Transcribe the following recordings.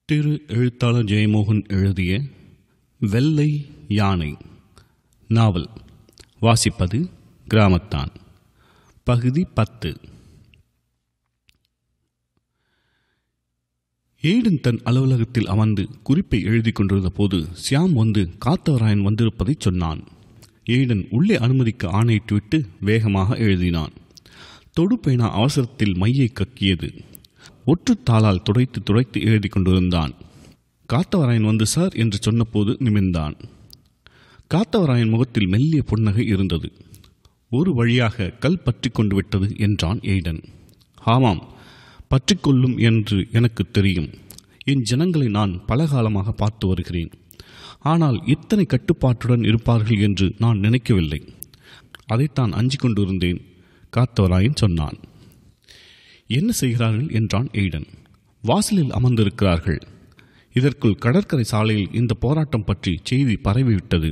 திரு எழுத்தாளர் ஜெயமோகன் எழுதிய வெள்ளை யானை நாவல் வாசிப்பது கிராமத்தான் பகுதி பத்து ஏடன் தன் அலுவலகத்தில் அமர்ந்து குறிப்பை எழுதிக் கொண்டிருந்த போது சியாம் வந்து காத்தவராயன் வந்திருப்பதைச் சொன்னான் ஏடன் உள்ளே அனுமதிக்க ஆணையிட்டுவிட்டு வேகமாக எழுதினான் தொடுப்பேனா அவசரத்தில் மையை கக்கியது ஒற்றுத்தாளால் துடைத்து துடைத்து எழுதி கொண்டிருந்தான் காத்தவராயன் வந்து சார் என்று சொன்னபோது நிமிர்ந்தான் காத்தவராயன் முகத்தில் மெல்லிய புன்னகை இருந்தது ஒரு வழியாக கல் பற்றி கொண்டு விட்டது என்றான் எய்டன் ஆமாம் பற்றிக்கொள்ளும் என்று எனக்கு தெரியும் என் ஜனங்களை நான் பலகாலமாக பார்த்து வருகிறேன் ஆனால் இத்தனை கட்டுப்பாட்டுடன் இருப்பார்கள் என்று நான் நினைக்கவில்லை அதைத்தான் அஞ்சிக் கொண்டிருந்தேன் காத்தவராயன் சொன்னான் என்ன செய்கிறார்கள் என்றான் எய்டன் வாசலில் அமர்ந்திருக்கிறார்கள் இதற்குள் கடற்கரை சாலையில் இந்த போராட்டம் பற்றி செய்தி பரவிவிட்டது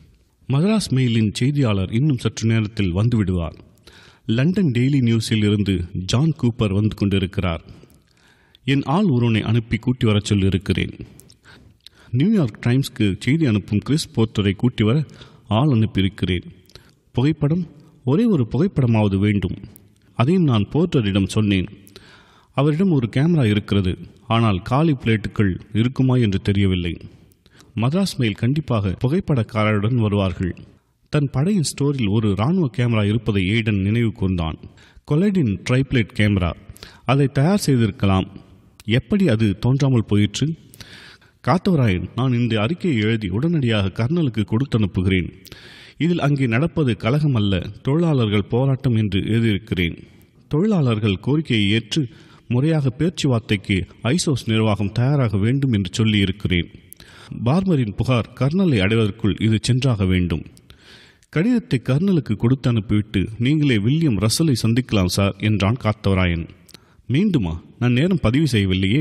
மதராஸ் மெயிலின் செய்தியாளர் இன்னும் சற்று நேரத்தில் வந்துவிடுவார் லண்டன் டெய்லி நியூஸில் இருந்து ஜான் கூப்பர் வந்து கொண்டிருக்கிறார் என் ஆள் ஒருவனை அனுப்பி கூட்டி வரச் சொல்லியிருக்கிறேன் நியூயார்க் டைம்ஸ்க்கு செய்தி அனுப்பும் கிறிஸ் போர்ட்டரை கூட்டி வர ஆள் அனுப்பியிருக்கிறேன் புகைப்படம் ஒரே ஒரு புகைப்படமாவது வேண்டும் அதையும் நான் போர்ட்டரிடம் சொன்னேன் அவரிடம் ஒரு கேமரா இருக்கிறது ஆனால் காலி பிளேட்டுகள் இருக்குமா என்று தெரியவில்லை மദ്രാஸ் மெயில் கண்டிப்பாக புகைப்படக்காரருடன் வருவார்கள் தன் படையின் ஸ்டோரில் ஒரு இராணுவ கேமரா இருப்பதை ஏடன் நினைவு கூர்ந்தான் கொலைடின் ட்ரைப்ளேட் கேமரா அதை தயார் செய்திருக்கலாம் எப்படி அது தோன்றாமல் போயிற்று காத்தவராயன் நான் இந்த அறிக்கையை எழுதி உடனடியாக கர்னலுக்கு கொடுத்து அனுப்புகிறேன் இதில் அங்கே நடப்பது கலகம் அல்ல தொழிலாளர்கள் போராட்டம் என்று எழுதியிருக்கிறேன் தொழிலாளர்கள் கோரிக்கையை ஏற்று முறையாக பேச்சுவார்த்தைக்கு ஐசோஸ் நிர்வாகம் தயாராக வேண்டும் என்று சொல்லியிருக்கிறேன் பார்மரின் புகார் கர்னலை அடைவதற்குள் இது சென்றாக வேண்டும் கடிதத்தை கர்னலுக்கு கொடுத்து அனுப்பிவிட்டு நீங்களே வில்லியம் ரசலை சந்திக்கலாம் சார் என்றான் காத்தவராயன் மீண்டுமா நான் நேரம் பதிவு செய்யவில்லையே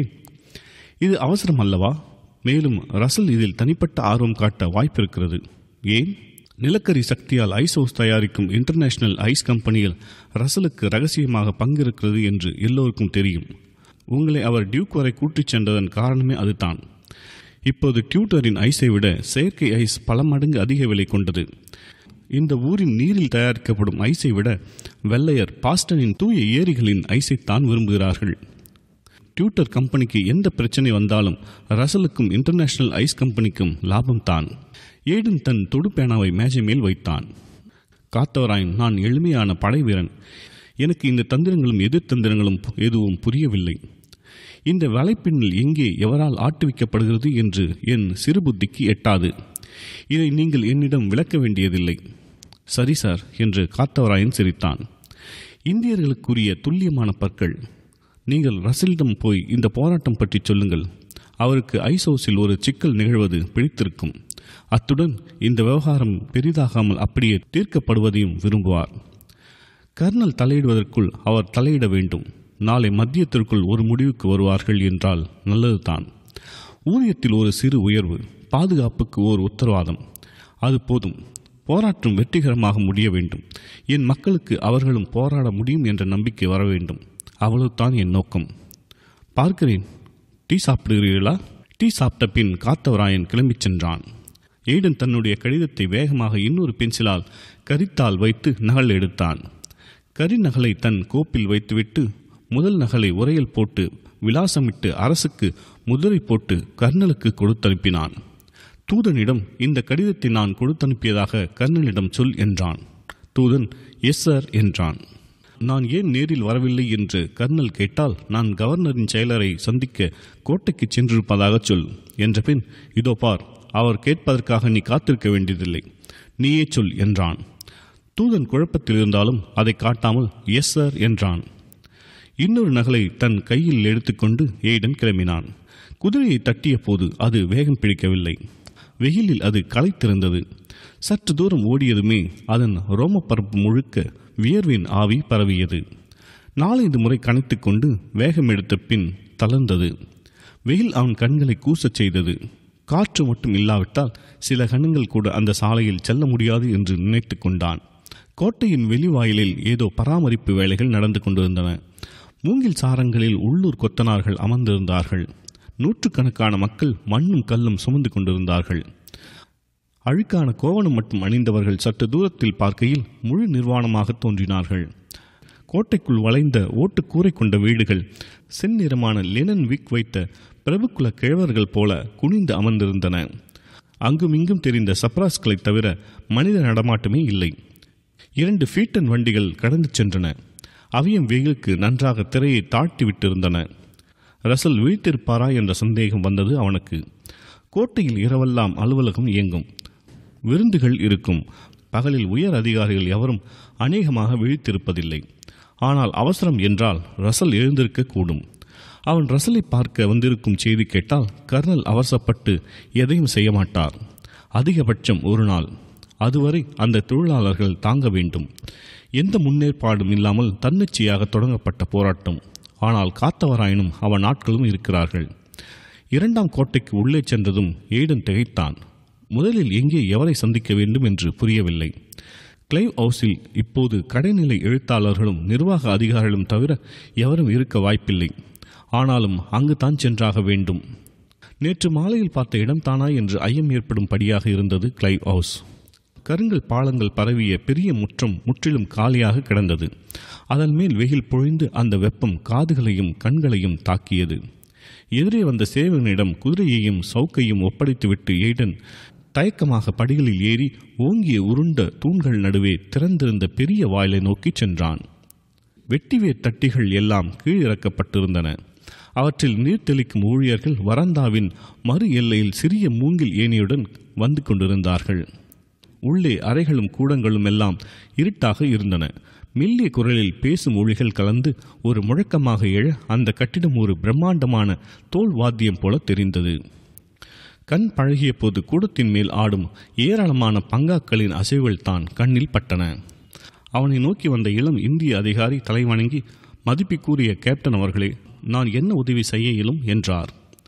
இது அவசரம் அல்லவா மேலும் ரசல் இதில் தனிப்பட்ட ஆர்வம் காட்ட வாய்ப்பிருக்கிறது ஏன் நிலக்கரி சக்தியால் ஐசோஸ் தயாரிக்கும் இன்டர்நேஷனல் ஐஸ் கம்பெனியில் ரசலுக்கு ரகசியமாக பங்கிருக்கிறது என்று எல்லோருக்கும் தெரியும் உங்களை அவர் டியூக் வரை கூட்டிச் சென்றதன் காரணமே அதுதான் இப்போது டியூட்டரின் ஐஸை விட செயற்கை ஐஸ் பல மடங்கு அதிக விலை கொண்டது இந்த ஊரின் நீரில் தயாரிக்கப்படும் ஐஸை விட வெள்ளையர் பாஸ்டனின் தூய ஏரிகளின் ஐஸைத்தான் விரும்புகிறார்கள் டியூட்டர் கம்பெனிக்கு எந்த பிரச்சனை வந்தாலும் ரசலுக்கும் இன்டர்நேஷனல் ஐஸ் கம்பெனிக்கும் லாபம் தான் ஏடன் தன் தொடுப்பேனாவை மேஜை மேல் வைத்தான் காத்தவராயன் நான் எளிமையான படை வீரன் எனக்கு இந்த தந்திரங்களும் எதிர்த்தந்திரங்களும் எதுவும் புரியவில்லை இந்த வலைப்பின்னல் எங்கே எவரால் ஆட்டுவிக்கப்படுகிறது என்று என் சிறுபுத்திக்கு எட்டாது இதை நீங்கள் என்னிடம் விளக்க வேண்டியதில்லை சரி சார் என்று காத்தவராயன் சிரித்தான் இந்தியர்களுக்குரிய துல்லியமான பற்கள் நீங்கள் ரசிலிடம் போய் இந்த போராட்டம் பற்றி சொல்லுங்கள் அவருக்கு ஐசோஸில் ஒரு சிக்கல் நிகழ்வது பிடித்திருக்கும் அத்துடன் இந்த விவகாரம் பெரிதாகாமல் அப்படியே தீர்க்கப்படுவதையும் விரும்புவார் கர்னல் தலையிடுவதற்குள் அவர் தலையிட வேண்டும் நாளை மத்தியத்திற்குள் ஒரு முடிவுக்கு வருவார்கள் என்றால் நல்லதுதான் ஊதியத்தில் ஒரு சிறு உயர்வு பாதுகாப்புக்கு ஓர் உத்தரவாதம் அது போதும் போராட்டம் வெற்றிகரமாக முடிய வேண்டும் என் மக்களுக்கு அவர்களும் போராட முடியும் என்ற நம்பிக்கை வர வேண்டும் அவ்வளவுதான் என் நோக்கம் பார்க்கிறேன் டீ சாப்பிடுகிறீர்களா டீ சாப்பிட்ட பின் காத்தவராயன் கிளம்பிச் சென்றான் ஏடன் தன்னுடைய கடிதத்தை வேகமாக இன்னொரு பென்சிலால் கரித்தால் வைத்து நகல் எடுத்தான் கரி நகலை தன் கோப்பில் வைத்துவிட்டு முதல் நகலை உரையில் போட்டு விலாசமிட்டு அரசுக்கு முதிரை போட்டு கர்னலுக்கு கொடுத்தனுப்பினான் தூதனிடம் இந்த கடிதத்தை நான் கொடுத்தனுப்பியதாக கர்னலிடம் சொல் என்றான் தூதன் எஸ் சார் என்றான் நான் ஏன் நேரில் வரவில்லை என்று கர்னல் கேட்டால் நான் கவர்னரின் செயலரை சந்திக்க கோட்டைக்கு சென்றிருப்பதாக சொல் என்ற பின் இதோ பார் அவர் கேட்பதற்காக நீ காத்திருக்க வேண்டியதில்லை நீயே சொல் என்றான் தூதன் குழப்பத்தில் இருந்தாலும் அதை காட்டாமல் எஸ் சார் என்றான் இன்னொரு நகலை தன் கையில் எடுத்துக்கொண்டு ஏடன் கிளம்பினான் குதிரையை தட்டிய போது அது வேகம் பிடிக்கவில்லை வெயிலில் அது களைத்திருந்தது சற்று தூரம் ஓடியதுமே அதன் ரோமப்பரப்பு முழுக்க வியர்வின் ஆவி பரவியது நாலைந்து முறை கணைத்து கொண்டு வேகம் எடுத்த பின் தளர்ந்தது வெயில் அவன் கண்களை கூசச் செய்தது காற்று மட்டும் இல்லாவிட்டால் சில கணங்கள் கூட அந்த சாலையில் செல்ல முடியாது என்று நினைத்து கொண்டான் கோட்டையின் வெளிவாயிலில் ஏதோ பராமரிப்பு வேலைகள் நடந்து கொண்டிருந்தன மூங்கில் சாரங்களில் உள்ளூர் கொத்தனார்கள் அமர்ந்திருந்தார்கள் நூற்றுக்கணக்கான மக்கள் மண்ணும் கல்லும் சுமந்து கொண்டிருந்தார்கள் அழுக்கான கோவணம் மட்டும் அணிந்தவர்கள் சற்று தூரத்தில் பார்க்கையில் முழு நிர்வாணமாக தோன்றினார்கள் கோட்டைக்குள் வளைந்த ஓட்டுக்கூரை கொண்ட வீடுகள் செந்நிறமான லெனன் விக் வைத்த பிரபுக்குல கிழவர்கள் போல குனிந்து அமர்ந்திருந்தன அங்குமிங்கும் தெரிந்த சப்ராஸ்களைத் தவிர மனித நடமாட்டமே இல்லை இரண்டு ஃபீட்டன் வண்டிகள் கடந்து சென்றன அவையும் வெயிலுக்கு நன்றாக திரையை தாழ்த்தி விட்டிருந்தன ரசல் விழித்திருப்பாரா என்ற சந்தேகம் வந்தது அவனுக்கு கோட்டையில் இரவெல்லாம் அலுவலகம் இயங்கும் விருந்துகள் இருக்கும் பகலில் உயர் அதிகாரிகள் எவரும் அநேகமாக விழித்திருப்பதில்லை ஆனால் அவசரம் என்றால் ரசல் எழுந்திருக்கக்கூடும் அவன் ரசலை பார்க்க வந்திருக்கும் செய்தி கேட்டால் கர்னல் அவசரப்பட்டு எதையும் செய்ய மாட்டார் அதிகபட்சம் ஒரு நாள் அதுவரை அந்த தொழிலாளர்கள் தாங்க வேண்டும் எந்த முன்னேற்பாடும் இல்லாமல் தன்னிச்சையாக தொடங்கப்பட்ட போராட்டம் ஆனால் காத்தவராயினும் அவன் நாட்களும் இருக்கிறார்கள் இரண்டாம் கோட்டைக்கு உள்ளே சென்றதும் ஏடன் திகைத்தான் முதலில் எங்கே எவரை சந்திக்க வேண்டும் என்று புரியவில்லை கிளைவ் ஹவுஸில் இப்போது கடைநிலை எழுத்தாளர்களும் நிர்வாக அதிகாரிகளும் தவிர எவரும் இருக்க வாய்ப்பில்லை ஆனாலும் அங்கு தான் சென்றாக வேண்டும் நேற்று மாலையில் பார்த்த இடம்தானா என்று ஐயம் ஏற்படும்படியாக இருந்தது கிளைவ் ஹவுஸ் கருங்கல் பாலங்கள் பரவிய பெரிய முற்றம் முற்றிலும் காலியாக கிடந்தது அதன் மேல் வெயில் பொழிந்து அந்த வெப்பம் காதுகளையும் கண்களையும் தாக்கியது எதிரே வந்த சேவகனிடம் குதிரையையும் சவுக்கையும் ஒப்படைத்துவிட்டு எய்டன் தயக்கமாக படிகளில் ஏறி ஓங்கிய உருண்ட தூண்கள் நடுவே திறந்திருந்த பெரிய வாயிலை நோக்கிச் சென்றான் வெட்டிவேர் தட்டிகள் எல்லாம் கீழிறக்கப்பட்டிருந்தன அவற்றில் நீர் தெளிக்கும் ஊழியர்கள் வரந்தாவின் மறு எல்லையில் சிறிய மூங்கில் ஏணியுடன் வந்து கொண்டிருந்தார்கள் உள்ளே அறைகளும் கூடங்களும் எல்லாம் இருட்டாக இருந்தன மெல்லிய குரலில் பேசும் ஒளிகள் கலந்து ஒரு முழக்கமாக எழ அந்த கட்டிடம் ஒரு பிரம்மாண்டமான தோல் வாத்தியம் போல தெரிந்தது கண் பழகிய போது கூடத்தின் மேல் ஆடும் ஏராளமான பங்காக்களின் அசைவுகள் தான் கண்ணில் பட்டன அவனை நோக்கி வந்த இளம் இந்திய அதிகாரி தலைவணங்கி மதிப்பிற்குரிய கேப்டன் அவர்களே நான் என்ன உதவி செய்ய இயலும் என்றார்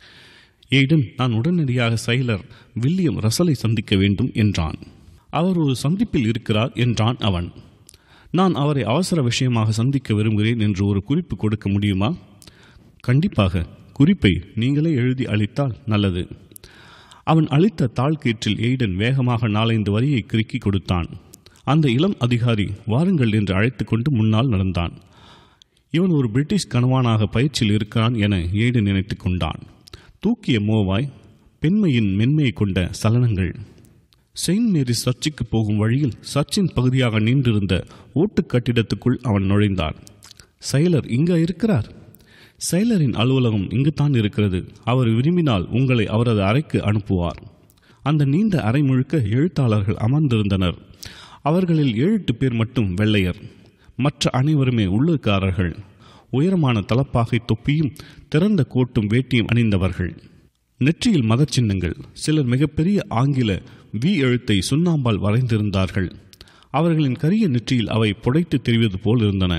ஏடன் நான் உடனடியாக செயலர் வில்லியம் ரசலை சந்திக்க வேண்டும் என்றான் அவர் ஒரு சந்திப்பில் இருக்கிறார் என்றான் அவன் நான் அவரை அவசர விஷயமாக சந்திக்க விரும்புகிறேன் என்று ஒரு குறிப்பு கொடுக்க முடியுமா கண்டிப்பாக குறிப்பை நீங்களே எழுதி அளித்தால் நல்லது அவன் அளித்த தாழ்கீற்றில் எய்டன் வேகமாக நாலைந்து வரியை கிறுக்கி கொடுத்தான் அந்த இளம் அதிகாரி வாருங்கள் என்று அழைத்து கொண்டு முன்னால் நடந்தான் இவன் ஒரு பிரிட்டிஷ் கணவானாக பயிற்சியில் இருக்கிறான் என ஏடு நினைத்து கொண்டான் தூக்கிய மோவாய் பெண்மையின் மென்மையை கொண்ட சலனங்கள் செயின்ட் மேரி சர்ச்சுக்கு போகும் வழியில் சர்ச்சின் பகுதியாக நின்றிருந்த ஓட்டுக் கட்டிடத்துக்குள் அவன் நுழைந்தான் செயலர் இங்க இருக்கிறார் செயலரின் அலுவலகம் இங்குதான் இருக்கிறது அவர் விரும்பினால் உங்களை அவரது அறைக்கு அனுப்புவார் அந்த நீண்ட அறை முழுக்க எழுத்தாளர்கள் அமர்ந்திருந்தனர் அவர்களில் ஏழு எட்டு பேர் மட்டும் வெள்ளையர் மற்ற அனைவருமே உள்ளூர்காரர்கள் உயரமான தலப்பாகை தொப்பியும் திறந்த கோட்டும் வேட்டியும் அணிந்தவர்கள் நெற்றியில் மதச்சின்னங்கள் சிலர் மிகப்பெரிய ஆங்கில வி எழுத்தை சுண்ணாம்பால் வரைந்திருந்தார்கள் அவர்களின் கரிய நெற்றியில் அவை புடைத்து தெரிவது போல் இருந்தன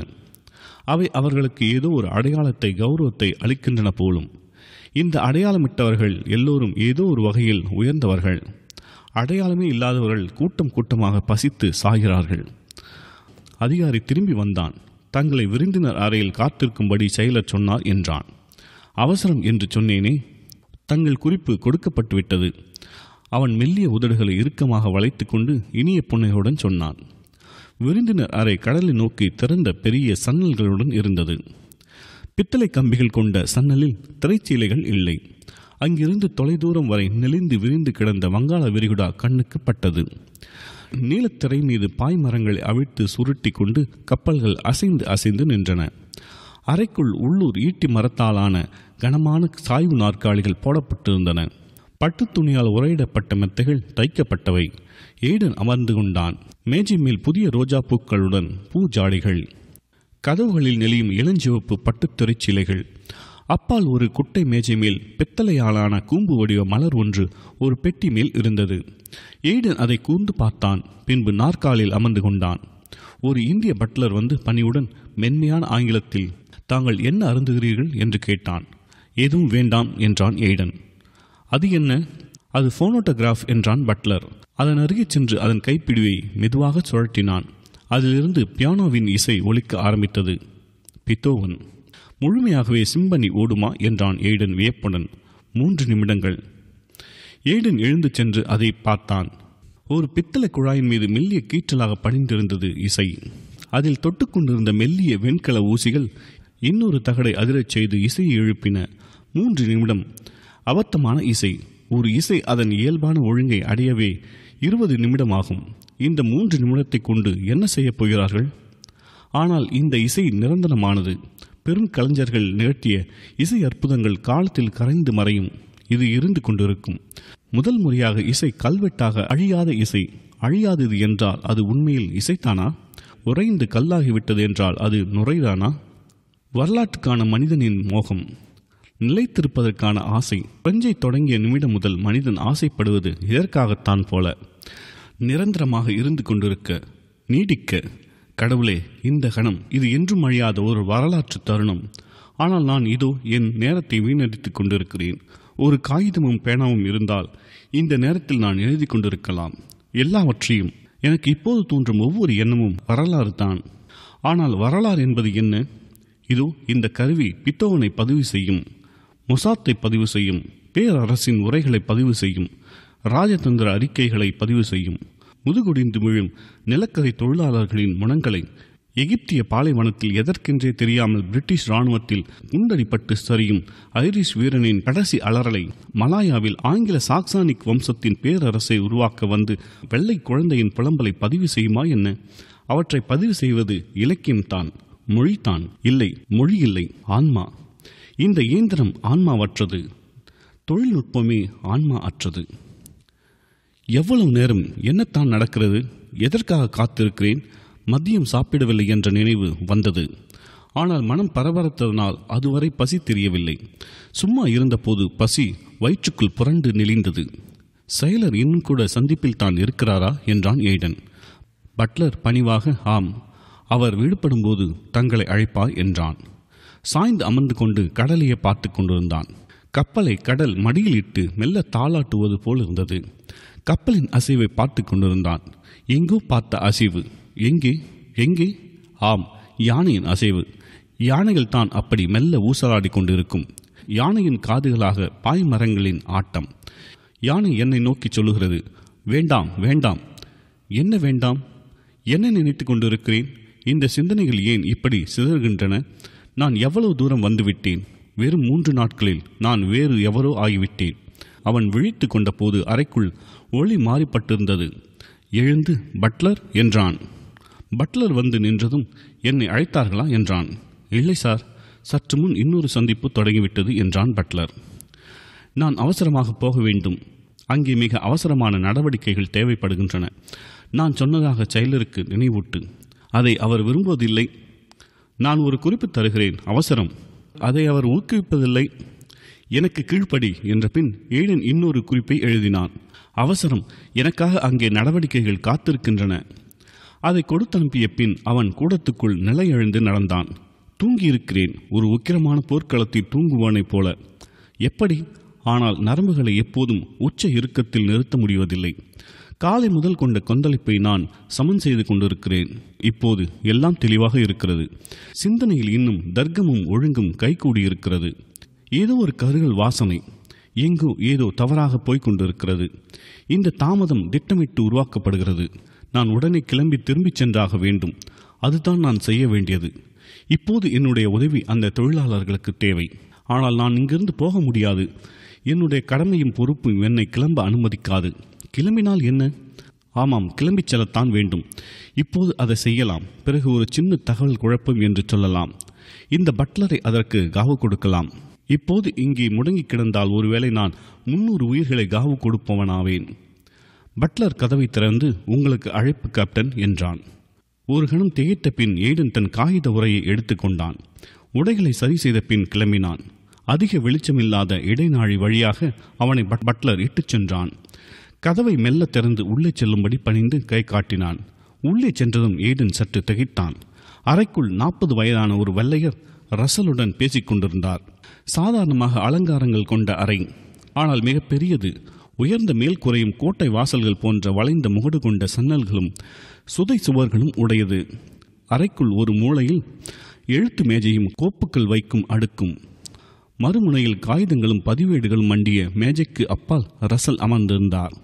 அவை அவர்களுக்கு ஏதோ ஒரு அடையாளத்தை கௌரவத்தை அளிக்கின்றன போலும் இந்த அடையாளமிட்டவர்கள் எல்லோரும் ஏதோ ஒரு வகையில் உயர்ந்தவர்கள் அடையாளமே இல்லாதவர்கள் கூட்டம் கூட்டமாக பசித்து சாகிறார்கள் அதிகாரி திரும்பி வந்தான் தங்களை விருந்தினர் அறையில் காத்திருக்கும்படி செயலர் சொன்னார் என்றான் அவசரம் என்று சொன்னேனே தங்கள் குறிப்பு கொடுக்கப்பட்டு விட்டது அவன் மெல்லிய உதடுகளை இறுக்கமாக வளைத்துக்கொண்டு இனிய புன்னையுடன் சொன்னான் விருந்தினர் அறை கடலை நோக்கி திறந்த பெரிய சன்னல்களுடன் இருந்தது பித்தளை கம்பிகள் கொண்ட சன்னலில் திரைச்சீலைகள் இல்லை அங்கிருந்து தொலைதூரம் வரை நெளிந்து விரிந்து கிடந்த வங்காள விரிகுடா கண்ணுக்கு பட்டது நீலத்திரை மீது பாய்மரங்களை அவிழ்த்து சுருட்டி கொண்டு கப்பல்கள் அசைந்து அசைந்து நின்றன அறைக்குள் உள்ளூர் ஈட்டி மரத்தாலான கனமான சாய்வு நாற்காலிகள் போடப்பட்டிருந்தன பட்டுத் துணியால் உரையிடப்பட்ட மெத்தைகள் தைக்கப்பட்டவை ஏடன் அமர்ந்து கொண்டான் மேஜை மேல் புதிய ரோஜா பூக்களுடன் பூ ஜாடிகள் கதவுகளில் நெளியும் இளஞ்சிவப்பு பட்டுத் திரைச்சீலைகள் அப்பால் ஒரு குட்டை மேஜை மேல் பித்தளையாலான கூம்பு வடிவ மலர் ஒன்று ஒரு பெட்டி மேல் இருந்தது எய்டன் அதை கூர்ந்து பார்த்தான் பின்பு நாற்காலில் அமர்ந்து கொண்டான் ஒரு இந்திய பட்லர் வந்து பணியுடன் மென்மையான ஆங்கிலத்தில் தாங்கள் என்ன அருந்துகிறீர்கள் என்று கேட்டான் எதுவும் வேண்டாம் என்றான் எய்டன் அது என்ன அது போனோட்டோகிராஃப் என்றான் பட்லர் அதன் அருகே சென்று அதன் கைப்பிடிவை மெதுவாக சுழற்றினான் அதிலிருந்து பியானோவின் இசை ஒலிக்க ஆரம்பித்தது பித்தோவன் முழுமையாகவே சிம்பனி ஓடுமா என்றான் எய்டன் வியப்புடன் மூன்று நிமிடங்கள் ஏடன் எழுந்து சென்று அதை பார்த்தான் ஒரு பித்தளை குழாயின் மீது மெல்லிய கீற்றலாக படிந்திருந்தது இசை அதில் தொட்டுக்கொண்டிருந்த மெல்லிய வெண்கல ஊசிகள் இன்னொரு தகடை அதிரச் செய்து இசையை எழுப்பின மூன்று நிமிடம் அபத்தமான இசை ஒரு இசை அதன் இயல்பான ஒழுங்கை அடையவே இருபது நிமிடம் ஆகும் இந்த மூன்று நிமிடத்தை கொண்டு என்ன செய்யப் போகிறார்கள் ஆனால் இந்த இசை நிரந்தரமானது பெரும் கலைஞர்கள் நிகழ்த்திய இசை அற்புதங்கள் காலத்தில் கரைந்து மறையும் இது இருந்து கொண்டிருக்கும் முதல் முறையாக இசை கல்வெட்டாக அழியாத இசை அழியாதது என்றால் அது உண்மையில் இசைத்தானா உறைந்து கல்லாகிவிட்டது என்றால் அது நுரைதானா வரலாற்றுக்கான மனிதனின் மோகம் நிலைத்திருப்பதற்கான ஆசை பஞ்சை தொடங்கிய நிமிடம் முதல் மனிதன் ஆசைப்படுவது இதற்காகத்தான் போல நிரந்தரமாக இருந்து கொண்டிருக்க நீடிக்க கடவுளே இந்த கணம் இது என்றும் அழியாத ஒரு வரலாற்று தருணம் ஆனால் நான் இதோ என் நேரத்தை வீணடித்துக் கொண்டிருக்கிறேன் ஒரு காகிதமும் பேனாவும் இருந்தால் இந்த நேரத்தில் நான் எழுதி கொண்டிருக்கலாம் எல்லாவற்றையும் எனக்கு இப்போது தோன்றும் ஒவ்வொரு எண்ணமும் வரலாறு தான் ஆனால் வரலாறு என்பது என்ன இதோ இந்த கருவி பித்தோவனை பதிவு செய்யும் மொசாத்தை பதிவு செய்யும் பேரரசின் உரைகளை பதிவு செய்யும் ராஜதந்திர அறிக்கைகளை பதிவு செய்யும் முதுகுடிந்து விழும் நிலக்கரை தொழிலாளர்களின் முனங்களை எகிப்திய பாலைவனத்தில் எதற்கென்றே தெரியாமல் பிரிட்டிஷ் இராணுவத்தில் குண்டடிப்பட்டு சரியும் ஐரிஷ் வீரனின் கடைசி அலறலை மலாயாவில் ஆங்கில சாக்சானிக் வம்சத்தின் பேரரசை உருவாக்க வந்து வெள்ளை குழந்தையின் புலம்பலை பதிவு செய்யுமா என்ன அவற்றை பதிவு செய்வது இலக்கியம்தான் மொழிதான் இல்லை மொழி இல்லை ஆன்மா இந்த இயந்திரம் ஆன்மாவற்றது தொழில்நுட்பமே ஆன்மா அற்றது எவ்வளவு நேரம் என்னத்தான் நடக்கிறது எதற்காக காத்திருக்கிறேன் மதியம் சாப்பிடவில்லை என்ற நினைவு வந்தது ஆனால் மனம் பரபரத்ததனால் அதுவரை பசி தெரியவில்லை சும்மா இருந்தபோது பசி வயிற்றுக்குள் புரண்டு நெளிந்தது செயலர் இன்னும் கூட சந்திப்பில் தான் இருக்கிறாரா என்றான் எய்டன் பட்லர் பணிவாக ஆம் அவர் விடுபடும்போது தங்களை அழைப்பார் என்றான் சாய்ந்து அமர்ந்து கொண்டு கடலையே பார்த்து கொண்டிருந்தான் கப்பலை கடல் மடியில் இட்டு மெல்ல தாளாட்டுவது போல் இருந்தது கப்பலின் அசைவை பார்த்து கொண்டிருந்தான் எங்கோ பார்த்த அசைவு எங்கே எங்கே ஆம் யானையின் அசைவு யானைகள் தான் அப்படி மெல்ல ஊசலாடி கொண்டிருக்கும் யானையின் காதுகளாக பாய்மரங்களின் ஆட்டம் யானை என்னை நோக்கி சொல்லுகிறது வேண்டாம் வேண்டாம் என்ன வேண்டாம் என்ன நினைத்துக் கொண்டிருக்கிறேன் இந்த சிந்தனைகள் ஏன் இப்படி சிதறுகின்றன நான் எவ்வளவு தூரம் வந்துவிட்டேன் வெறும் மூன்று நாட்களில் நான் வேறு எவரோ ஆகிவிட்டேன் அவன் விழித்து கொண்டபோது அறைக்குள் ஒளி மாறிப்பட்டிருந்தது எழுந்து பட்லர் என்றான் பட்லர் வந்து நின்றதும் என்னை அழைத்தார்களா என்றான் இல்லை சார் சற்று முன் இன்னொரு சந்திப்பு தொடங்கிவிட்டது என்றான் பட்லர் நான் அவசரமாக போக வேண்டும் அங்கே மிக அவசரமான நடவடிக்கைகள் தேவைப்படுகின்றன நான் சொன்னதாக செயலருக்கு நினைவூட்டு அதை அவர் விரும்புவதில்லை நான் ஒரு குறிப்பு தருகிறேன் அவசரம் அதை அவர் ஊக்குவிப்பதில்லை எனக்கு கீழ்ப்படி என்ற பின் ஏழன் இன்னொரு குறிப்பை எழுதினான் அவசரம் எனக்காக அங்கே நடவடிக்கைகள் காத்திருக்கின்றன அதை கொடுத்தனுப்பிய பின் அவன் கூடத்துக்குள் நிலையெழுந்து நடந்தான் தூங்கியிருக்கிறேன் ஒரு உக்கிரமான போர்க்களத்தில் தூங்குவானைப் போல எப்படி ஆனால் நரம்புகளை எப்போதும் உச்ச இறுக்கத்தில் நிறுத்த முடிவதில்லை காலை முதல் கொண்ட கொந்தளிப்பை நான் சமன் செய்து கொண்டிருக்கிறேன் இப்போது எல்லாம் தெளிவாக இருக்கிறது சிந்தனையில் இன்னும் தர்க்கமும் ஒழுங்கும் கைகூடியிருக்கிறது ஏதோ ஒரு கருகல் வாசனை எங்கோ ஏதோ தவறாக போய்க் கொண்டிருக்கிறது இந்த தாமதம் திட்டமிட்டு உருவாக்கப்படுகிறது நான் உடனே கிளம்பி திரும்பிச் சென்றாக வேண்டும் அதுதான் நான் செய்ய வேண்டியது இப்போது என்னுடைய உதவி அந்த தொழிலாளர்களுக்கு தேவை ஆனால் நான் இங்கிருந்து போக முடியாது என்னுடைய கடமையும் பொறுப்பும் என்னை கிளம்ப அனுமதிக்காது கிளம்பினால் என்ன ஆமாம் கிளம்பிச் செல்லத்தான் வேண்டும் இப்போது அதை செய்யலாம் பிறகு ஒரு சின்ன தகவல் குழப்பம் என்று சொல்லலாம் இந்த பட்லரை அதற்கு காவு கொடுக்கலாம் இப்போது இங்கே முடங்கி கிடந்தால் ஒருவேளை நான் முன்னூறு உயிர்களை காவு கொடுப்பவனாவேன் பட்லர் கதவை திறந்து உங்களுக்கு அழைப்பு கேப்டன் என்றான் ஒரு கணம் திகைத்த பின் ஏடன் தன் காகித உரையை எடுத்துக்கொண்டான் உடைகளை சரி செய்த பின் கிளம்பினான் அதிக வெளிச்சமில்லாத இடைநாழி வழியாக அவனை பட்- பட்லர் இட்டுச் சென்றான் கதவை மெல்ல திறந்து உள்ளே செல்லும்படி பணிந்து கை காட்டினான் உள்ளே சென்றதும் ஏடன் சற்று திகைத்தான் அறைக்குள் நாற்பது வயதான ஒரு வெள்ளையர் ரசலுடன் பேசிக் கொண்டிருந்தார் சாதாரணமாக அலங்காரங்கள் கொண்ட அறை ஆனால் மிக பெரியது உயர்ந்த மேல்கூரையும் கோட்டை வாசல்கள் போன்ற வளைந்த முகடு கொண்ட சன்னல்களும் சுதை சுவர்களும் உடையது அறைக்குள் ஒரு மூலையில் எழுத்து மேஜையும் கோப்புக்கள் வைக்கும் அடுக்கும் மறுமுனையில் காகிதங்களும் பதிவேடுகளும் மண்டிய மேஜைக்கு அப்பால் ரசல் அமர்ந்திருந்தார்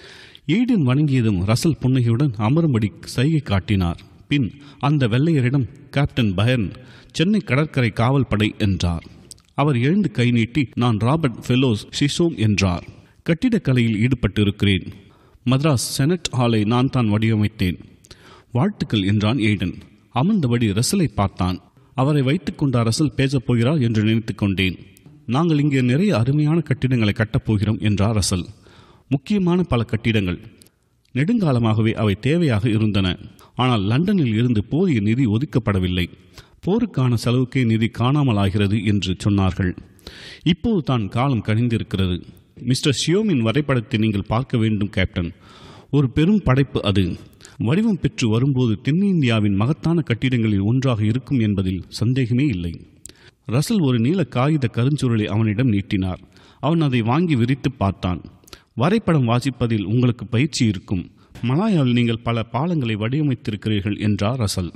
ஏடன் வணங்கியதும் ரசல் புன்னகையுடன் அமரும்படி சைகை காட்டினார் பின் அந்த வெள்ளையரிடம் கேப்டன் பயர்ன் சென்னை கடற்கரை காவல் படை என்றார் அவர் எழுந்து கை நீட்டி நான் ராபர்ட் ஃபெலோஸ் ஷிசோம் என்றார் கட்டிடக்கலையில் ஈடுபட்டிருக்கிறேன் மദ്രാஸ் செனட் ஹாலை நான் தான் வடிவமைத்தேன் வாழ்த்துக்கள் என்றான் ஏடன் அமர்ந்தபடி ரசலை பார்த்தான் அவரை வைத்துக்கொண்ட ரசல் பேசப் போகிறார் என்று நினைத்துக் கொண்டேன் நாங்கள் இங்கே நிறைய அருமையான கட்டிடங்களை கட்டப்போகிறோம் என்றார் ரசல் முக்கியமான பல கட்டிடங்கள் நெடுங்காலமாகவே அவை தேவையாக இருந்தன ஆனால் லண்டனில் இருந்து போதிய நிதி ஒதுக்கப்படவில்லை போருக்கான செலவுக்கே நிதி காணாமல் ஆகிறது என்று சொன்னார்கள் இப்போது தான் காலம் கனிந்திருக்கிறது மிஸ்டர் ஷியோமின் வரைபடத்தை நீங்கள் பார்க்க வேண்டும் கேப்டன் ஒரு பெரும் படைப்பு அது வடிவம் பெற்று வரும்போது தென்னிந்தியாவின் மகத்தான கட்டிடங்களில் ஒன்றாக இருக்கும் என்பதில் சந்தேகமே இல்லை ரசல் ஒரு நீல காகித கருஞ்சுருளை அவனிடம் நீட்டினார் அவன் அதை வாங்கி விரித்து பார்த்தான் வரைபடம் வாசிப்பதில் உங்களுக்கு பயிற்சி இருக்கும் மலாயாவில் நீங்கள் பல பாலங்களை வடிவமைத்திருக்கிறீர்கள் என்றார் ரசல்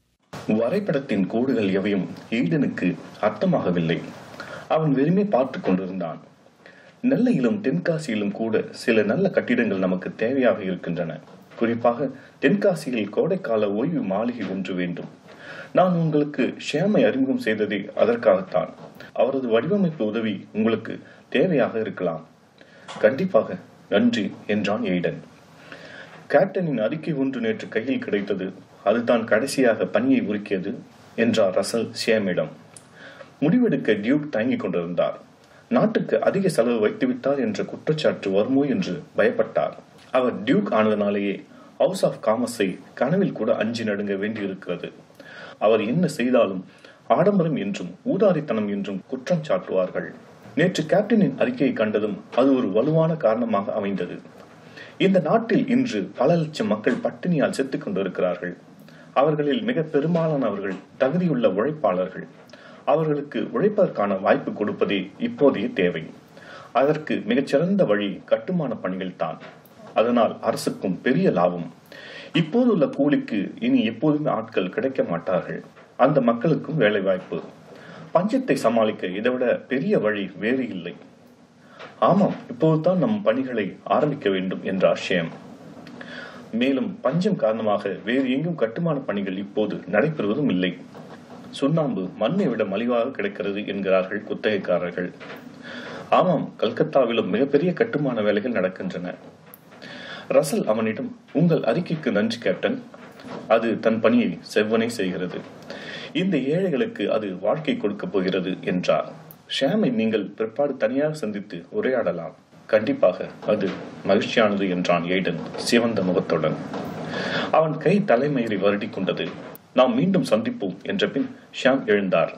வரைபடத்தின் கோடுகள் எவையும் ஈடனுக்கு அர்த்தமாகவில்லை அவன் வெறுமே பார்த்து கொண்டிருந்தான் நெல்லையிலும் தென்காசியிலும் கூட சில நல்ல கட்டிடங்கள் நமக்கு தேவையாக இருக்கின்றன குறிப்பாக தென்காசியில் கோடைக்கால ஓய்வு மாளிகை ஒன்று வேண்டும் நான் உங்களுக்கு ஷேமை அறிமுகம் செய்ததே அதற்காகத்தான் அவரது வடிவமைப்பு உதவி உங்களுக்கு தேவையாக இருக்கலாம் கண்டிப்பாக நன்றி என்றான் எய்டன் கேப்டனின் அறிக்கை ஒன்று நேற்று கையில் கிடைத்தது அதுதான் கடைசியாக பணியை உருக்கியது என்றார் ரசல் ஷேமிடம் முடிவெடுக்க டியூக் தயங்கிக் கொண்டிருந்தார் நாட்டுக்கு அதிக செலவு வைத்துவிட்டார் என்ற குற்றச்சாட்டு வருமோ என்று பயப்பட்டார் அவர் டியூக் ஆனதனாலேயே ஹவுஸ் ஆஃப் காமர்ஸை கனவில் கூட அஞ்சி நடுங்க வேண்டியிருக்கிறது அவர் என்ன செய்தாலும் ஆடம்பரம் என்றும் ஊதாரித்தனம் என்றும் குற்றம் சாட்டுவார்கள் நேற்று கேப்டனின் அறிக்கையை கண்டதும் அது ஒரு வலுவான காரணமாக அமைந்தது இந்த நாட்டில் இன்று பல லட்சம் மக்கள் பட்டினியால் செத்துக் கொண்டிருக்கிறார்கள் அவர்களில் மிக பெரும்பாலானவர்கள் தகுதியுள்ள உழைப்பாளர்கள் அவர்களுக்கு உழைப்பதற்கான வாய்ப்பு கொடுப்பதே இப்போதைய தேவை அதற்கு மிகச்சிறந்த வழி கட்டுமான பணிகள் தான் அதனால் அரசுக்கும் பெரிய லாபம் இப்போதுள்ள கூலிக்கு இனி எப்போதுமே ஆட்கள் கிடைக்க மாட்டார்கள் அந்த மக்களுக்கும் வேலை வாய்ப்பு பஞ்சத்தை சமாளிக்க இதைவிட பெரிய வழி வேறு இல்லை ஆமாம் இப்போதுதான் நம் பணிகளை ஆரம்பிக்க வேண்டும் என்றார் ஷேம் மேலும் பஞ்சம் காரணமாக வேறு எங்கும் கட்டுமான பணிகள் இப்போது நடைபெறுவதும் இல்லை சுண்ணாம்பு மண்ணை விட மலிவாக கிடைக்கிறது என்கிறார்கள் குத்தகைக்காரர்கள் ஆமாம் கல்கத்தாவிலும் மிகப்பெரிய கட்டுமான வேலைகள் நடக்கின்றன ரசல் அவனிடம் உங்கள் அறிக்கைக்கு நன்றி கேப்டன் அது தன் பணியை செவ்வனே செய்கிறது இந்த ஏழைகளுக்கு அது வாழ்க்கை கொடுக்கப் போகிறது என்றார் ஷாமை நீங்கள் பிற்பாடு தனியாக சந்தித்து உரையாடலாம் கண்டிப்பாக அது மகிழ்ச்சியானது என்றான் எய்டன் சிவந்த முகத்துடன் அவன் கை தலைமயிரை வருடி கொண்டது நாம் மீண்டும் சந்திப்போம் என்ற பின் ஷாம் எழுந்தார்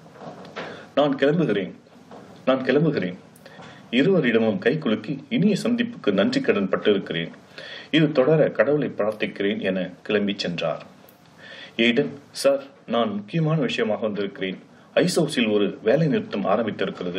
நான் கிளம்புகிறேன் நான் கிளம்புகிறேன் இருவரிடமும் கை குலுக்கி இனிய சந்திப்புக்கு நன்றி கடன் பட்டிருக்கிறேன் இது தொடர கடவுளை பிரார்த்திக்கிறேன் என கிளம்பி சென்றார் ஏடன் சார் நான் முக்கியமான விஷயமாக வந்திருக்கிறேன் ஐசோஸில் ஒரு வேலை நிறுத்தம் ஆரம்பித்திருக்கிறது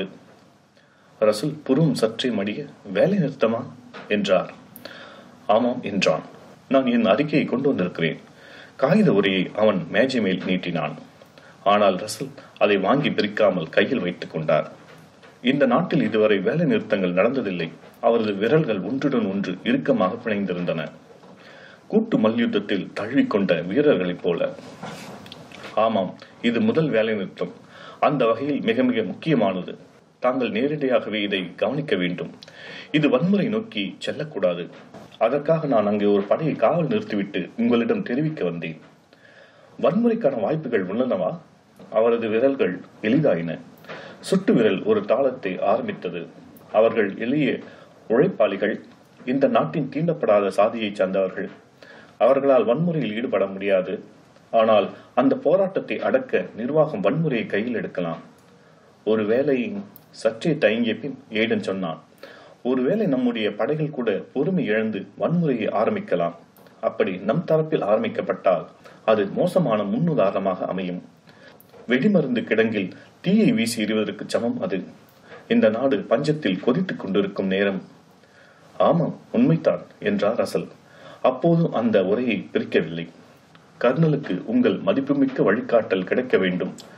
ரசூல் புருவம் சற்றே மடிய வேலை நிறுத்தமா என்றார் ஆமாம் என்றான் நான் என் அறிக்கையை கொண்டு வந்திருக்கிறேன் காகித உரையை அவன் மேஜை மேல் நீட்டினான் ஆனால் ரசல் அதை வாங்கி பிரிக்காமல் கையில் வைத்துக் கொண்டார் இந்த நாட்டில் இதுவரை வேலை நிறுத்தங்கள் நடந்ததில்லை அவரது விரல்கள் ஒன்றுடன் ஒன்று இறுக்கமாக பிணைந்திருந்தன கூட்டு மல்யுத்தத்தில் தழுவிக்கொண்ட வீரர்களைப் போல ஆமாம் இது முதல் வேலை நிறுத்தம் அந்த வகையில் மிக மிக முக்கியமானது தாங்கள் நேரடியாகவே இதை கவனிக்க வேண்டும் இது வன்முறை நோக்கி செல்லக்கூடாது அதற்காக நான் அங்கே ஒரு படையை காவல் நிறுத்திவிட்டு உங்களிடம் தெரிவிக்க வந்தேன் வன்முறைக்கான வாய்ப்புகள் உள்ளனவா அவரது விரல்கள் எளிதாயின சுட்டு விரல் ஒரு தாளத்தை ஆரம்பித்தது அவர்கள் எளிய உழைப்பாளிகள் இந்த நாட்டின் தீண்டப்படாத சாதியைச் சார்ந்தவர்கள் அவர்களால் வன்முறையில் ஈடுபட முடியாது ஆனால் அந்த போராட்டத்தை அடக்க நிர்வாகம் வன்முறையை கையில் எடுக்கலாம் ஒருவேளை சற்றே தயங்கிய பின் ஏடன் சொன்னான் ஒருவேளை நம்முடைய படைகள் கூட பொறுமை இழந்து வன்முறையை ஆரம்பிக்கலாம் அப்படி நம் தரப்பில் ஆரம்பிக்கப்பட்டால் அது மோசமான முன்னுதாரணமாக அமையும் வெடிமருந்து கிடங்கில் தீயை வீசி எறிவதற்கு சமம் அது இந்த நாடு பஞ்சத்தில் கொதித்துக் கொண்டிருக்கும் நேரம் ஆமாம் உண்மைதான் என்றார் ரசல் அப்போது அந்த உரையை பிரிக்கவில்லை கர்னலுக்கு உங்கள் மதிப்புமிக்க வழிகாட்டல் கிடைக்க வேண்டும்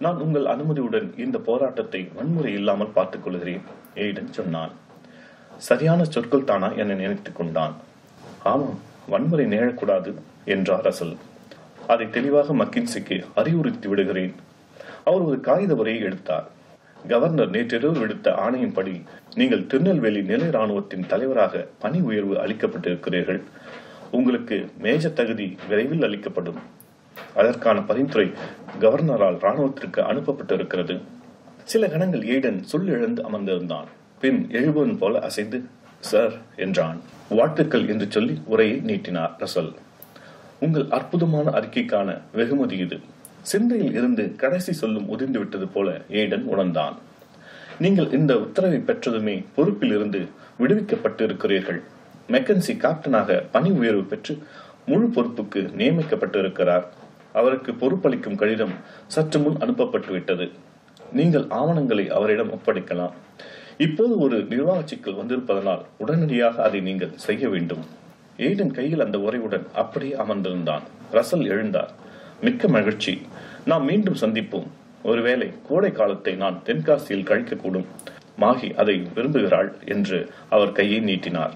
நான் உங்கள் அனுமதியுடன் இந்த போராட்டத்தை வன்முறை இல்லாமல் பார்த்துக் கொள்கிறேன் எய்டன் சொன்னான் சரியான சொற்கள் தானா என நினைத்துக் கொண்டான் ஆமாம் வன்முறை நிகழக்கூடாது என்றார் ரசல் அதை தெளிவாக மக்கின்சிக்கு அறிவுறுத்தி விடுகிறேன் அவர் ஒரு காகித உரையை எடுத்தார் கவர்னர் நேற்றிரவு விடுத்த ஆணையின்படி நீங்கள் திருநெல்வேலி நிலை ராணுவத்தின் தலைவராக பணி உயர்வு அளிக்கப்பட்டிருக்கிறீர்கள் உங்களுக்கு மேஜ தகுதி விரைவில் அளிக்கப்படும் அதற்கான பரிந்துரை கவர்னரால் ராணுவத்திற்கு அனுப்பப்பட்டிருக்கிறது சில கணங்கள் ஏடன் சொல்லிழந்து அமர்ந்திருந்தான் பின் எழுபவன் போல அசைந்து சார் என்றான் வாழ்த்துக்கள் என்று சொல்லி உரையை நீட்டினார் ரசல் உங்கள் அற்புதமான அறிக்கைக்கான வெகுமதி இது சிந்தையில் இருந்து கடைசி சொல்லும் உதிர்ந்து விட்டது போல ஏடன் உணர்ந்தான் நீங்கள் இந்த உத்தரவை பெற்றதுமே பொறுப்பில் இருந்து விடுவிக்கப்பட்டு இருக்கிறீர்கள் மெக்கன்சி கேப்டனாக பணி உயர்வு பெற்று முழு பொறுப்புக்கு நியமிக்கப்பட்டு இருக்கிறார் அவருக்கு பொறுப்பளிக்கும் கடிதம் சற்று முன் அனுப்பப்பட்டு விட்டது நீங்கள் ஆவணங்களை அவரிடம் ஒப்படைக்கலாம் இப்போது ஒரு நிர்வாக சிக்கல் வந்திருப்பதனால் உடனடியாக அதை நீங்கள் செய்ய வேண்டும் ஏடன் கையில் அந்த உரையுடன் அப்படியே அமர்ந்திருந்தான் ரசல் எழுந்தார் மிக்க மகிழ்ச்சி நாம் மீண்டும் சந்திப்போம் ஒருவேளை கோடை காலத்தை நான் தென்காசியில் கழிக்கக்கூடும் மாகி அதை விரும்புகிறாள் என்று அவர் கையை நீட்டினார்